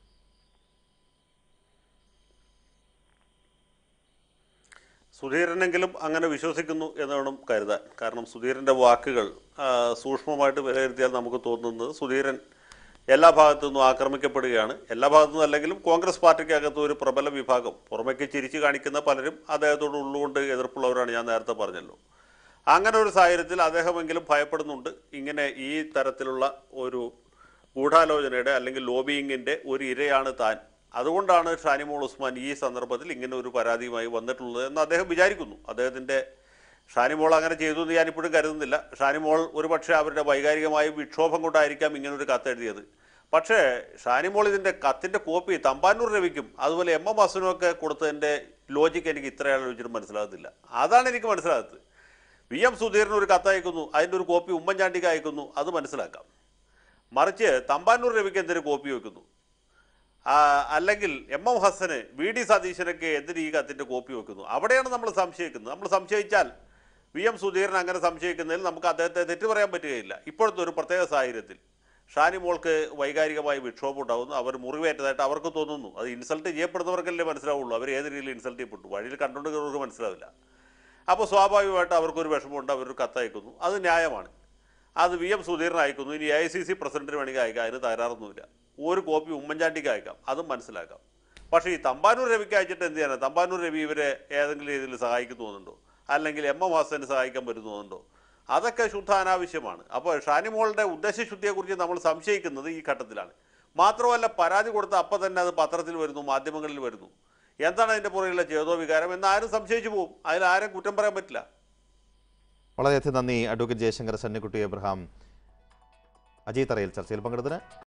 സുധീരനെങ്കിലും അങ്ങനെ വിശ്വസിക്കുന്നു എന്ന് വേണം കരുതാൻ കാരണം സുധീരൻ്റെ വാക്കുകൾ ആ, സൂക്ഷ്മമായിട്ട് വിലയിരുത്തിയാൽ നമുക്ക് തോന്നുന്നത് സുധീരൻ എല്ലാ ഭാഗത്തു നിന്നും ആക്രമിക്കപ്പെടുകയാണ് എല്ലാ ഭാഗത്തു നിന്നും അല്ലെങ്കിലും കോൺഗ്രസ് പാർട്ടിക്കകത്ത് ഒരു പ്രബല വിഭാഗം പുറമേക്ക് ചിരിച്ചു കാണിക്കുന്ന പലരും അദ്ദേഹത്തോട് ഉള്ളുകൊണ്ട് എതിർപ്പുള്ളവരാണ് ഞാൻ നേരത്തെ പറഞ്ഞല്ലോ അങ്ങനെ ഒരു സാഹചര്യത്തിൽ അദ്ദേഹമെങ്കിലും ഭയപ്പെടുന്നുണ്ട് ഇങ്ങനെ ഈ തരത്തിലുള്ള ഒരു ഗൂഢാലോചനയുടെ അല്ലെങ്കിൽ ലോബിയിങ്ങിൻ്റെ ഒരു ഇരയാണ് താൻ അതുകൊണ്ടാണ് ഷാനിമോൾ ഉസ്മാൻ ഈ സന്ദർഭത്തിൽ ഇങ്ങനെ ഒരു പരാതിയുമായി വന്നിട്ടുള്ളത് എന്ന് അദ്ദേഹം വിചാരിക്കുന്നു അദ്ദേഹത്തിൻ്റെ ഷാനിമോൾ അങ്ങനെ ചെയ്തു എന്ന് ഞാനിപ്പോഴും കരുതുന്നില്ല ഷാനിമോൾ ഒരുപക്ഷെ അവരുടെ വൈകാരികമായ വിക്ഷോഭം കൊണ്ടായിരിക്കാം ഇങ്ങനൊരു കത്ത് എഴുതിയത് പക്ഷേ ഷാനിമോൾ ഇതിൻ്റെ കത്തിൻ്റെ കോപ്പി തമ്പാനൂർ രവിക്കും അതുപോലെ എം എം ഹസനും ഒക്കെ കൊടുത്തതിൻ്റെ ലോജിക്ക് എനിക്ക് ഇത്ര ആലോചിച്ചിട്ട് മനസ്സിലാകത്തില്ല അതാണ് എനിക്ക് മനസ്സിലാകത്തത് വി എം സുധീറിന് ഒരു കത്ത് അയക്കുന്നു അതിൻ്റെ ഒരു കോപ്പി ഉമ്മൻചാണ്ടിക്ക് അയക്കുന്നു അത് മനസ്സിലാക്കാം മറിച്ച് തമ്പാനൂർ രവിക്ക് എന്തിനു കോപ്പി വെക്കുന്നു ആ, അല്ലെങ്കിൽ എം എം ഹസന് വി ഡി സതീശനൊക്കെ എന്തിന് ഈ കത്തിൻ്റെ കോപ്പി വെക്കുന്നു അവിടെയാണ് നമ്മൾ സംശയിക്കുന്നത് നമ്മൾ സംശയിച്ചാൽ വി എം സുധീരൻ അങ്ങനെ സംശയിക്കുന്നതിൽ നമുക്ക് അദ്ദേഹത്തെ തെറ്റു പറയാൻ പറ്റുകയില്ല ഇപ്പോഴത്തെ ഒരു പ്രത്യേക സാഹചര്യത്തിൽ ഷാനി മോൾക്ക് വൈകാരികമായ വിക്ഷോഭം ഉണ്ടാകുന്നു അവർ മുറിവേറ്റതായിട്ട് അവർക്ക് തോന്നുന്നു അത് ഇൻസൾട്ട് ചെയ്യപ്പെടുന്നവർക്കല്ലേ മനസ്സിലാവുള്ളൂ അവർ ഏത് രീതിയിൽ ഇൻസൾട്ട് ചെയ്യപ്പെട്ടു വഴിയിൽ കണ്ടുകൊണ്ടിരുന്നവർക്ക് മനസ്സിലാവില്ല അപ്പോൾ സ്വാഭാവികമായിട്ട് അവർക്കൊരു വിഷമമുണ്ട് അവരൊരു കത്തയക്കുന്നു അത് ന്യായമാണ് അത് വി എം സുധീരൻ അയക്കുന്നു ഇനി എ ഐ സി സി പ്രസിഡന്റിന് വേണമെങ്കിൽ അയക്കാം അതിന് തകരാറൊന്നുമില്ല ഒരു കോപ്പി ഉമ്മൻചാണ്ടിക്ക് അയക്കാം അതും മനസ്സിലാക്കാം പക്ഷേ ഈ തമ്പാനൂർ രവിക്ക് അയച്ചിട്ട് എന്ത് ചെയ്യാനാണ് തമ്പാനൂർ രവി ഇവരെ ഏതെങ്കിലും രീതിയിൽ സഹായിക്കുന്നു തോന്നുന്നുണ്ടോ അല്ലെങ്കിൽ എം എം ഹാസന് സഹായിക്കാൻ പറ്റുന്നുണ്ടോ അതൊക്കെ ശുദ്ധ അനാവശ്യമാണ് അപ്പോൾ ഷാനിമോളുടെ ഉദ്ദേശശുദ്ധിയെക്കുറിച്ച് നമ്മൾ സംശയിക്കുന്നത് ഈ ഘട്ടത്തിലാണ് മാത്രമല്ല പരാതി കൊടുത്ത അപ്പം തന്നെ അത് പത്രത്തിൽ വരുന്നു മാധ്യമങ്ങളിൽ വരുന്നു എന്താണ് അതിൻ്റെ പുറകിലുള്ള ചേതോ വികാരം എന്ന് ആരും സംശയിച്ചു പോകും അതിൽ ആരും കുറ്റം പറയാൻ പറ്റില്ല വളരെയധികം നന്ദി അഡ്വക്കേറ്റ് ജയശങ്കർ സന്നിക്കുട്ടി എബ്രഹാം അജയ് തറയിൽ ചർച്ചയിൽ പങ്കെടുത്തതിന്